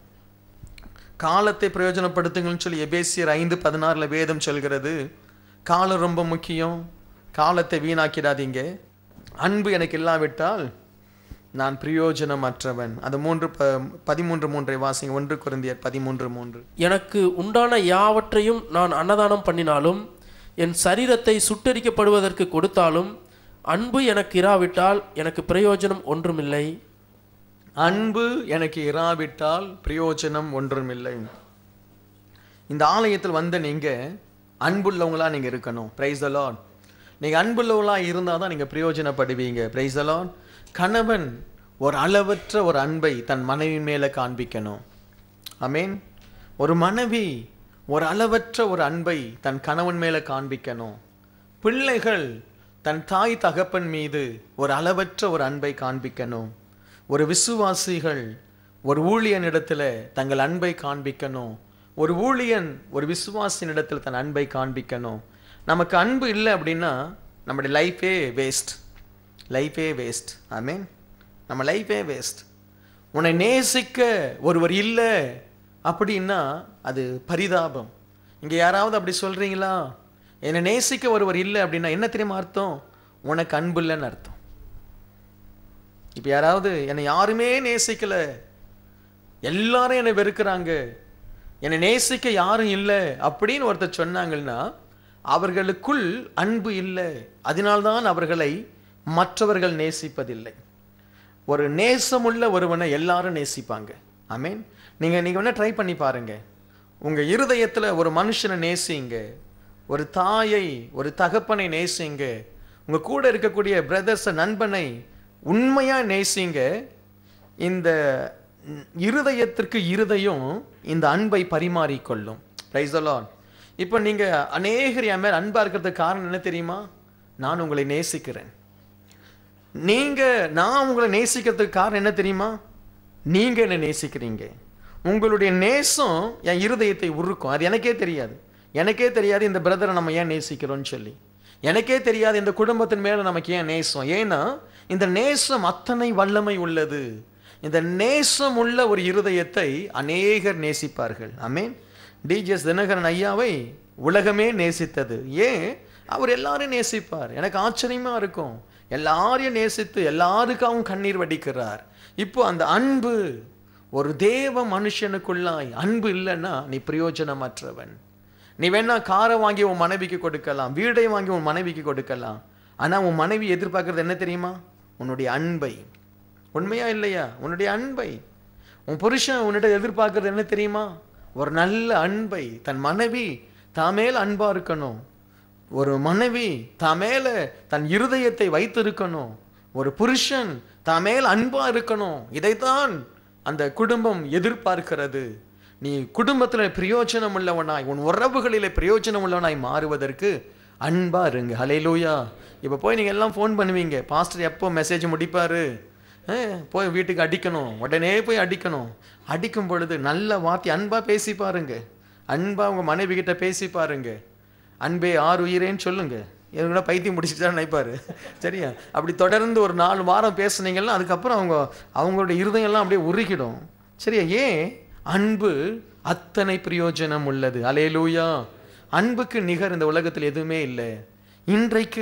காலத்தை பிரயோஜனப்படுத்துங்கள்னு சொல்லி எபேசியர் ஐந்து பதினாறுல வேதம் சொல்கிறது காலம் ரொம்ப முக்கியம் காலத்தை வீணாக்கிடாதீங்க அன்பு எனக்கு இல்லாவிட்டால் நான் பிரயோஜனமற்றவன் அந்த மூன்று ப பதிமூன்று மூன்றை வாசிங்க ஒன்று குருந்தியர் பதிமூன்று மூன்று எனக்கு உண்டான யாவற்றையும் நான் அன்னதானம் பண்ணினாலும் என் சரீரத்தை சுட்டெரிக்கப்படுவதற்கு கொடுத்தாலும் அன்பு எனக்கு இராவிட்டால் எனக்கு பிரயோஜனம் ஒன்றுமில்லை அன்பு எனக்கு இராவிட்டால் பிரயோஜனம் ஒன்றுமில்லை இந்த ஆலயத்தில் வந்த நீங்க அன்புள்ளவங்களா நீங்க இருக்கணும் பிரைஸ் த லார்ட் நீங்க அன்புள்ளவங்களா இருந்தால் தான் நீங்க பிரயோஜனப்படுவீங்க பிரைஸ் த லார்ட் கணவன் ஒரு அளவற்ற ஒரு அன்பை தன் மனைவி மேல காண்பிக்கணும் அமீன் ஒரு மனைவி ஒரு அளவற்ற ஒரு அன்பை தன் கணவன் மேல காண்பிக்கணும் பிள்ளைகள் தன் தாய் தகப்பன் மீது ஒரு அளவற்ற ஒரு அன்பை காண்பிக்கணும் ஒரு விசுவாசிகள் ஒரு ஊழியனிடத்துல தங்கள் அன்பை காண்பிக்கணும் ஒரு ஊழியன் ஒரு விசுவாசினிடத்தில் தன் அன்பை காண்பிக்கணும் நமக்கு அன்பு இல்லை அப்படின்னா நம்முடைய லைஃபே வேஸ்ட் லைஃபே வேஸ்ட் ஐ மீன் நம்ம லைஃபே வேஸ்ட் உன்னை நேசிக்க ஒருவர் இல்லை அப்படின்னா அது பரிதாபம் இங்கே யாராவது அப்படி சொல்றீங்களா என்னை நேசிக்க ஒருவர் இல்லை அப்படின்னா என்ன தெரியுமா அர்த்தம் உனக்கு அன்பு இல்லைன்னு அர்த்தம் இப்போ யாராவது என்னை யாருமே நேசிக்கல எல்லாரும் என்னை வெறுக்கிறாங்க என்னை நேசிக்க யாரும் இல்லை அப்படின்னு ஒருத்தர் சொன்னாங்கன்னா அவர்களுக்குள் அன்பு இல்லை அதனால்தான் அவர்களை மற்றவர்கள் நேசிப்பதில்லை ஒரு நேசமுள்ள ஒருவனை எல்லாரும் நேசிப்பாங்க ஐ மீன் நீங்கள் நீங்கள் வேணால் ட்ரை பண்ணி பாருங்க உங்கள் இருதயத்தில் ஒரு மனுஷனை நேசிங்க ஒரு தாயை ஒரு தகப்பனை நேசிங்க உங்கள் கூட இருக்கக்கூடிய பிரதர்ஸை நண்பனை உண்மையாக நேசிங்க இந்த இருதயத்திற்கு இருதயம் இந்த அன்பை பரிமாறிக்கொள்ளும் பிரைஸ் அலான் இப்போ நீங்கள் அநேகர் என் மேல் அன்பாக இருக்கிறதுக்கு காரணம் என்ன தெரியுமா நான் உங்களை நேசிக்கிறேன் நீங்க நான் உங்களை நேசிக்கிறதுக்கு காரணம் என்ன தெரியுமா நீங்க என்ன நேசிக்கிறீங்க உங்களுடைய நேசம் என் இருதயத்தை உருக்கும் அது எனக்கே தெரியாது எனக்கே தெரியாது இந்த பிரதரை நம்ம ஏன் நேசிக்கிறோம்னு சொல்லி எனக்கே தெரியாது இந்த குடும்பத்தின் மேல நமக்கு ஏன் நேசம் ஏன்னா இந்த நேசம் அத்தனை வல்லமை உள்ளது இந்த நேசம் உள்ள ஒரு இருதயத்தை அநேகர் நேசிப்பார்கள் ஆமீன் டிஜிஎஸ் தினகரன் ஐயாவை உலகமே நேசித்தது ஏன் அவர் எல்லாரும் நேசிப்பார் எனக்கு ஆச்சரியமா இருக்கும் எல்லாரையும் நேசித்து எல்லாருக்காகவும் கண்ணீர் வடிக்கிறார் இப்போ அந்த அன்பு ஒரு தேவ மனுஷனுக்குள்ளாய் அன்பு இல்லைன்னா நீ பிரயோஜனமற்றவன் நீ வேணா காரை வாங்கி உன் மனைவிக்கு கொடுக்கலாம் வீடை வாங்கி உன் மனைவிக்கு கொடுக்கலாம் ஆனா உன் மனைவி எதிர்பார்க்கறது என்ன தெரியுமா உன்னுடைய அன்பை உண்மையா இல்லையா உன்னுடைய அன்பை உன் புருஷன் உன்னிட்ட எதிர்பார்க்கறது என்ன தெரியுமா ஒரு நல்ல அன்பை தன் மனைவி தாமேல் அன்பா இருக்கணும் ஒரு மனைவி தாமேல தன் இருதயத்தை வைத்திருக்கணும் ஒரு புருஷன் தாமேல் அன்பா இருக்கணும் இதைத்தான் அந்த குடும்பம் எதிர்பார்க்கிறது நீ குடும்பத்தில் பிரயோஜனம் உள்ளவனாய் உன் உறவுகளிலே பிரயோஜனம் உள்ளவனாய் மாறுவதற்கு அன்பா இருங்க ஹலேலூயா இப்போ போய் நீங்கள் எல்லாம் ஃபோன் பண்ணுவீங்க பாஸ்டர் எப்போ மெசேஜ் முடிப்பாரு அஹ், போய் வீட்டுக்கு அடிக்கணும் உடனே போய் அடிக்கணும் அடிக்கும் பொழுது நல்ல வார்த்தை அன்பா பேசி பாருங்க அன்பா உங்க மனைவி கிட்ட பேசி பாருங்க அன்பே ஆறு உயிரேன்னு சொல்லுங்க எனக்கு பைத்தியம் முடிச்சுட்டு தான் நினைப்பாரு சரியா அப்படி தொடர்ந்து ஒரு நாலு வாரம் பேசுனீங்கன்னா அதுக்கப்புறம் அவங்க அவங்களோட இருதயம்லாம் அப்படியே உருகிடும் சரியா ஏன் அன்பு அத்தனை பிரயோஜனம் உள்ளது அலேலூயா அன்புக்கு நிகர் இந்த உலகத்தில் எதுவுமே இல்லை இன்றைக்கு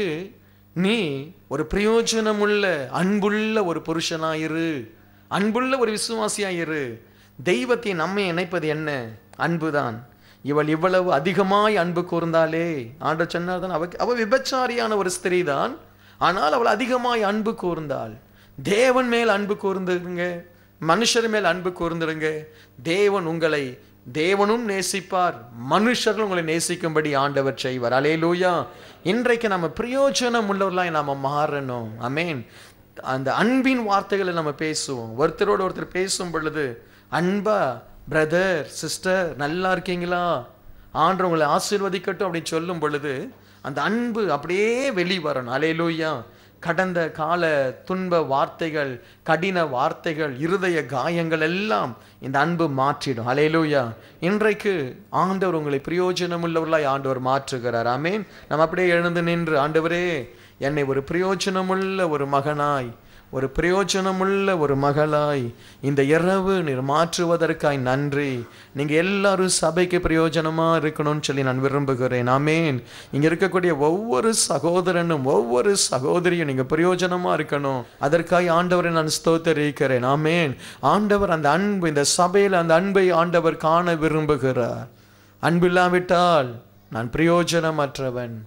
நீ ஒரு பிரயோஜனமுள்ள அன்புள்ள ஒரு புருஷனாயிரு அன்புள்ள ஒரு விசுவாசியாயிரு தெய்வத்தை நம்மை இணைப்பது என்ன அன்புதான் இவள் இவ்வளவு அதிகமாய் அன்பு கூர்ந்தாளே ஆண்டவர் சொன்னார்தான் அவ அவ விபச்சாரியான ஒரு ஸ்திரீ தான் ஆனால் அவள் அதிகமாய் அன்பு கூர்ந்தாள் தேவன் மேல் அன்பு கூர்ந்துருங்க மனுஷர் மேல் அன்பு கூர்ந்துருங்க தேவன் உங்களை தேவனும் நேசிப்பார் மனுஷர்கள் உங்களை நேசிக்கும்படி ஆண்டவர் செய்வார் அலேலூயா இன்றைக்கு நம்ம பிரயோஜனம் உள்ளவர்களாய் நாம மாறணும் அமேன் அந்த அன்பின் வார்த்தைகளை நம்ம பேசுவோம் ஒருத்தரோடு ஒருத்தர் பேசும் பொழுது அன்பா பிரதர் சிஸ்டர் நல்லா இருக்கீங்களா ஆண்டு உங்களை ஆசீர்வதிக்கட்டும் அப்படின்னு சொல்லும் பொழுது அந்த அன்பு அப்படியே வெளி வரணும் அலேலூயா கடந்த கால துன்ப வார்த்தைகள் கடின வார்த்தைகள் இருதய காயங்கள் எல்லாம் இந்த அன்பு மாற்றிடும் அலேலூயா இன்றைக்கு ஆண்டவர் உங்களை பிரயோஜனம் உள்ளவர்களாய் ஆண்டவர் மாற்றுகிறார் ஆமேன் நம்ம அப்படியே எழுந்து நின்று ஆண்டவரே என்னை ஒரு பிரயோஜனமுள்ள ஒரு மகனாய் ஒரு பிரயோஜனமுள்ள ஒரு மகளாய் இந்த இரவு நீர் மாற்றுவதற்காய் நன்றி நீங்க எல்லாரும் சபைக்கு பிரயோஜனமா இருக்கணும்னு சொல்லி நான் விரும்புகிறேன் ஆமேன் இங்க இருக்கக்கூடிய ஒவ்வொரு சகோதரனும் ஒவ்வொரு சகோதரியும் நீங்க பிரயோஜனமா இருக்கணும் அதற்காய் ஆண்டவரை நான் ஸ்தோத்தரிக்கிறேன் ஆமேன் ஆண்டவர் அந்த அன்பு இந்த சபையில் அந்த அன்பை ஆண்டவர் காண விரும்புகிறார் அன்பில்லாவிட்டால் நான் பிரயோஜனமற்றவன்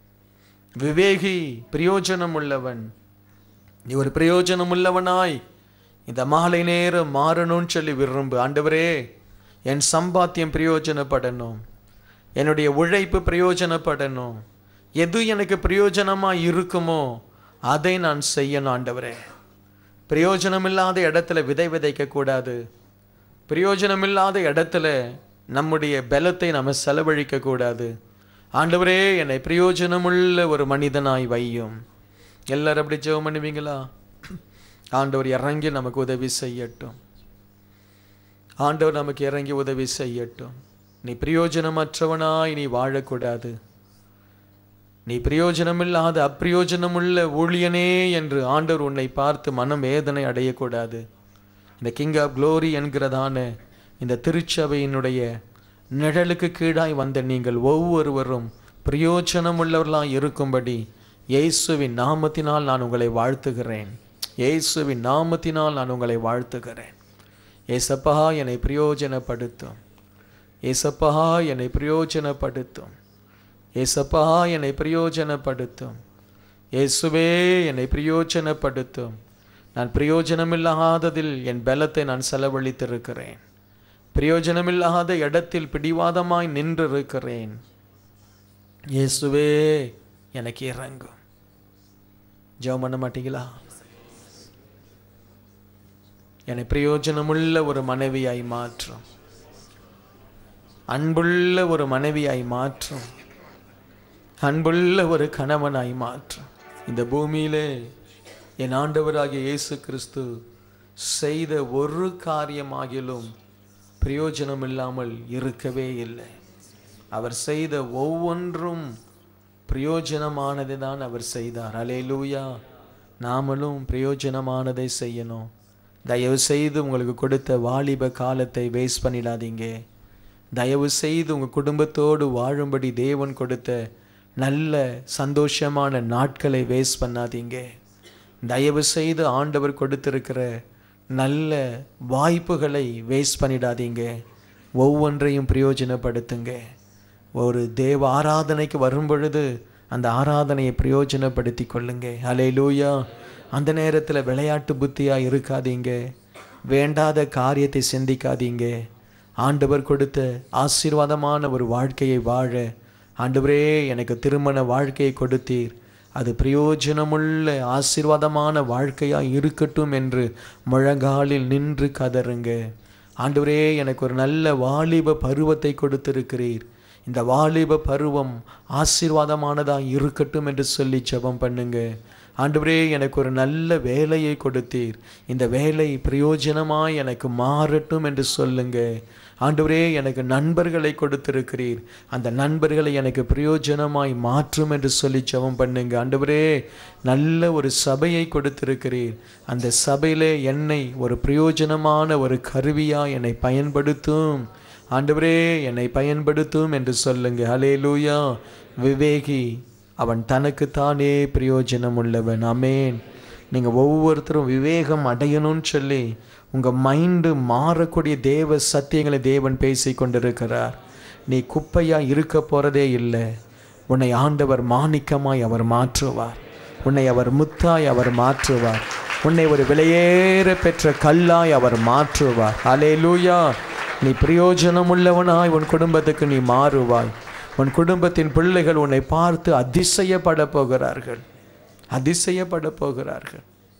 விவேகி பிரயோஜனம் உள்ளவன் நீ ஒரு பிரயோஜனம் உள்ளவனாய் இந்த மாலை நேரம் மாறணும்னு சொல்லி விரும்பு ஆண்டவரே என் சம்பாத்தியம் பிரயோஜனப்படணும் என்னுடைய உழைப்பு பிரயோஜனப்படணும் எது எனக்கு பிரயோஜனமா இருக்குமோ அதை நான் செய்யணும் ஆண்டவரே பிரயோஜனமில்லாத இடத்துல விதை விதைக்க கூடாது பிரயோஜனமில்லாத இடத்துல நம்முடைய பலத்தை நம்ம செலவழிக்க கூடாது ஆண்டவரே என்னை பிரயோஜனமுள்ள ஒரு மனிதனாய் வையும் எல்லாரும் அப்படி ஜெபம் பண்ணுவீங்களா ஆண்டவர் இறங்கி நமக்கு உதவி செய்யட்டும் ஆண்டவர் நமக்கு இறங்கி உதவி செய்யட்டும் நீ பிரயோஜனமற்றவனாய் நீ வாழக்கூடாது நீ பிரயோஜனமில்லாத அப்பிரயோஜனமுள்ள ஊழியனே என்று ஆண்டவர் உன்னை பார்த்து மனம் வேதனை அடையக்கூடாது இந்த கிங் ஆஃப் க்ளோரி என்கிறதான இந்த திருச்சபையினுடைய நிழலுக்கு கீழாய் வந்த நீங்கள் ஒவ்வொருவரும் பிரயோஜனமுள்ளவர்களாய் இருக்கும்படி இயேசுவின் நாமத்தினால் நான் உங்களை வாழ்த்துகிறேன் இயேசுவின் நாமத்தினால் நான் உங்களை வாழ்த்துகிறேன் ஏசப்பா என்னை பிரயோஜனப்படுத்தும் ஏசப்பா என்னை பிரயோஜனப்படுத்தும் ஏசப்பா என்னை பிரயோஜனப்படுத்தும் இயேசுவே என்னை பிரயோஜனப்படுத்தும் நான் பிரயோஜனமில்லாததில் என் பலத்தை நான் செலவழித்திருக்கிறேன் பிரயோஜனமில்லாத இடத்தில் பிடிவாதமாய் நின்றிருக்கிறேன் இயேசுவே எனக்கு இறங்கும் ஜெபம் பண்ண மாட்டீங்களா என்னை பிரயோஜனமுள்ள ஒரு மனைவியாய் மாற்றும் அன்புள்ள ஒரு மனைவியாய் மாற்றும் அன்புள்ள ஒரு கணவனாய் மாற்றும் இந்த பூமியிலே என் ஆண்டவராகிய இயேசு கிறிஸ்து செய்த ஒரு காரியமாகிலும் பிரயோஜனம் இல்லாமல் இருக்கவே இல்லை அவர் செய்த ஒவ்வொன்றும் பிரயோஜனமானதை தான் அவர் செய்தார் அலேலூயா நாமளும் பிரயோஜனமானதை செய்யணும் தயவு செய்து உங்களுக்கு கொடுத்த வாலிப காலத்தை வேஸ்ட் பண்ணிடாதீங்க தயவு செய்து உங்கள் குடும்பத்தோடு வாழும்படி தேவன் கொடுத்த நல்ல சந்தோஷமான நாட்களை வேஸ்ட் பண்ணாதீங்க தயவு செய்து ஆண்டவர் கொடுத்திருக்கிற நல்ல வாய்ப்புகளை வேஸ்ட் பண்ணிடாதீங்க ஒவ்வொன்றையும் பிரயோஜனப்படுத்துங்க ஒரு தேவ ஆராதனைக்கு வரும் பொழுது அந்த ஆராதனையை பிரயோஜனப்படுத்தி கொள்ளுங்க அலே லூயா அந்த நேரத்தில் விளையாட்டு புத்தியாக இருக்காதீங்க வேண்டாத காரியத்தை சிந்திக்காதீங்க ஆண்டவர் கொடுத்த ஆசீர்வாதமான ஒரு வாழ்க்கையை வாழ ஆண்டவரே எனக்கு திருமண வாழ்க்கையை கொடுத்தீர் அது பிரயோஜனமுள்ள ஆசீர்வாதமான வாழ்க்கையாக இருக்கட்டும் என்று முழங்காலில் நின்று கதறுங்க ஆண்டவரே எனக்கு ஒரு நல்ல வாலிப பருவத்தை கொடுத்திருக்கிறீர் இந்த வாலிப பருவம் ஆசீர்வாதமானதாக இருக்கட்டும் என்று சொல்லி ஜெபம் பண்ணுங்க ஆண்டவரே எனக்கு ஒரு நல்ல வேலையை கொடுத்தீர் இந்த வேலை பிரயோஜனமாய் எனக்கு மாறட்டும் என்று சொல்லுங்க ஆண்டவரே எனக்கு நண்பர்களை கொடுத்திருக்கிறீர் அந்த நண்பர்களை எனக்கு பிரயோஜனமாய் மாற்றும் என்று சொல்லி ஜெபம் பண்ணுங்க ஆண்டவரே நல்ல ஒரு சபையை கொடுத்திருக்கிறீர் அந்த சபையிலே என்னை ஒரு பிரயோஜனமான ஒரு கருவியா என்னை பயன்படுத்தும் ஆண்டவரே என்னை பயன்படுத்தும் என்று சொல்லுங்க ஹலேலூயா விவேகி அவன் தனக்குத்தானே பிரயோஜனம் உள்ளவன் அமேன் நீங்கள் ஒவ்வொருத்தரும் விவேகம் அடையணும்னு சொல்லி உங்கள் மைண்டு மாறக்கூடிய தேவ சத்தியங்களை தேவன் பேசி கொண்டிருக்கிறார் நீ குப்பையாக இருக்க போகிறதே இல்லை உன்னை ஆண்டவர் மாணிக்கமாய் அவர் மாற்றுவார் உன்னை அவர் முத்தாய் அவர் மாற்றுவார் உன்னை ஒரு விலையேற பெற்ற கல்லாய் அவர் மாற்றுவார் அலேலூயா நீ பிரயோஜனம் உள்ளவனாய் உன் குடும்பத்துக்கு நீ மாறுவாய் உன் குடும்பத்தின் பிள்ளைகள் உன்னை பார்த்து அதிசயப்பட போகிறார்கள் அதிசயப்பட போகிறார்கள்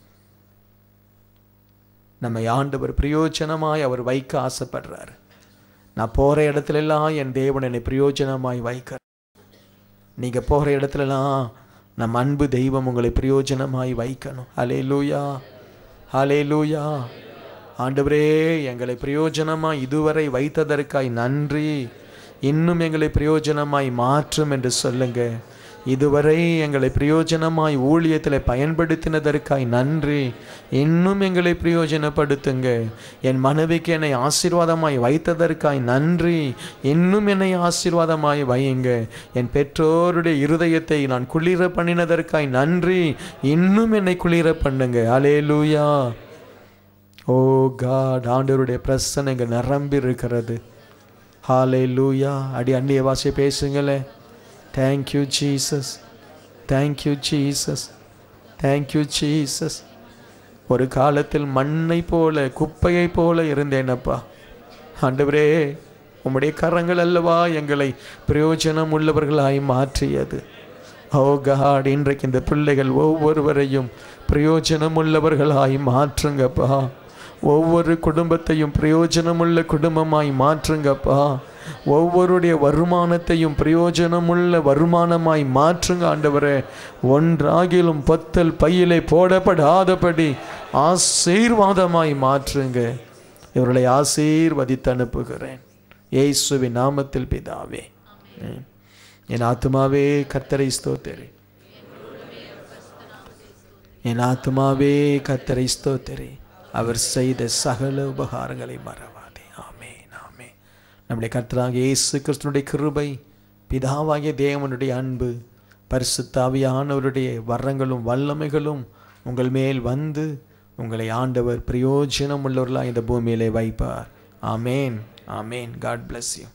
நம்மை ஆண்டவர் பிரயோஜனமாய் அவர் வைக்க ஆசைப்படுறார் நான் போகிற இடத்துலலாம் என் தேவன் என்னை பிரயோஜனமாய் வைக்க நீங்கள் போகிற இடத்துலலாம் நம் அன்பு தெய்வம் உங்களை பிரயோஜனமாய் வைக்கணும் அலே லூயா அலே லூயா ஆண்டவரே எங்களை பிரயோஜனமாய் இதுவரை வைத்ததற்காய் நன்றி இன்னும் எங்களை பிரயோஜனமாய் மாற்றும் என்று சொல்லுங்க இதுவரை எங்களை பிரயோஜனமாய் ஊழியத்தில் பயன்படுத்தினதற்காய் நன்றி இன்னும் எங்களை பிரயோஜனப்படுத்துங்க என் மனைவிக்கு என்னை ஆசீர்வாதமாய் வைத்ததற்காய் நன்றி இன்னும் என்னை ஆசீர்வாதமாய் வையுங்க என் பெற்றோருடைய இருதயத்தை நான் குளிர பண்ணினதற்காய் நன்றி இன்னும் என்னை குளிர பண்ணுங்க அலேலூயா ஓ காட் ஆண்டவருடைய பிரசனை இங்கே நிரம்பி இருக்கிறது ஹாலே லூயா அடி அந்நிய வாசியை பேசுங்களே thank you Jesus thank you Jesus thank you Jesus ஒரு காலத்தில் மண்ணை போல குப்பையை போல இருந்தேனப்பா ஆண்டவரே உம்முடைய கரங்கள் அல்லவா எங்களை பிரயோஜனம் உள்ளவர்களாய் மாற்றியது ஓ காட் இன்றைக்கு இந்த பிள்ளைகள் ஒவ்வொருவரையும் பிரயோஜனம் உள்ளவர்களாய் மாற்றுங்கப்பா ஒவ்வொரு குடும்பத்தையும் பிரயோஜனமுள்ள குடும்பமாய் மாற்றுங்கப்பா ஒவ்வொருடைய வருமானத்தையும் பிரயோஜனமுள்ள வருமானமாய் மாற்றுங்க ஆண்டவரே ஒன்றாகிலும் பத்தல் பையிலே போடப்படாதபடி ஆசீர்வாதமாய் மாற்றுங்க இவர்களை ஆசீர்வதித்து அனுப்புகிறேன் இயேசுவின் நாமத்தில் பிதாவே ஆமென். என் ஆத்துமாவே கர்த்தரை ஸ்தோத்திரி என் ஆத்துமாவே கர்த்தரை ஸ்தோத்திரி அவர் செய்த சகல உபகாரங்களை மறவாதே ஆமென் ஆமென் நம்முடைய கர்த்தராகிய இயேசு கிறிஸ்துனுடைய கிருபை பிதாவாகிய தேவனுடைய அன்பு பரிசுத்தாவியானவருடைய வரங்களும் வல்லமைகளும் உங்கள் மேல் வந்து உங்களை ஆண்டவர் பிரயோஜனம் உள்ளவர்களாக இந்த பூமியிலே வைப்பார் ஆமேன் ஆமேன் காட் bless யூ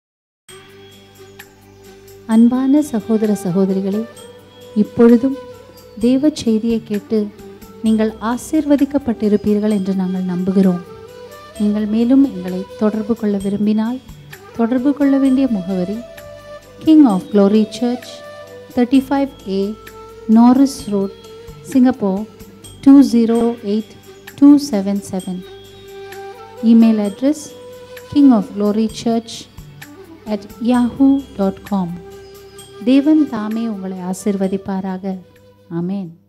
அன்பான சகோதர சகோதரிகளே இப்பொழுதும் தேவ செய்தியை கேட்டு நீங்கள் ஆசீர்வதிக்கப்பட்டிருப்பீர்கள் என்று நாங்கள் நம்புகிறோம் நீங்கள் மேலும் எங்களை தொடர்பு கொள்ள விரும்பினால் தொடர்பு கொள்ள வேண்டிய முகவரி King of Glory Church thirty five A Norris Road Singapore two zero eight two seven seven email address King of Glory Church at yahoo.com தேவன் தாமே உங்களை ஆசிர்வதிப்பாராக ஆமென்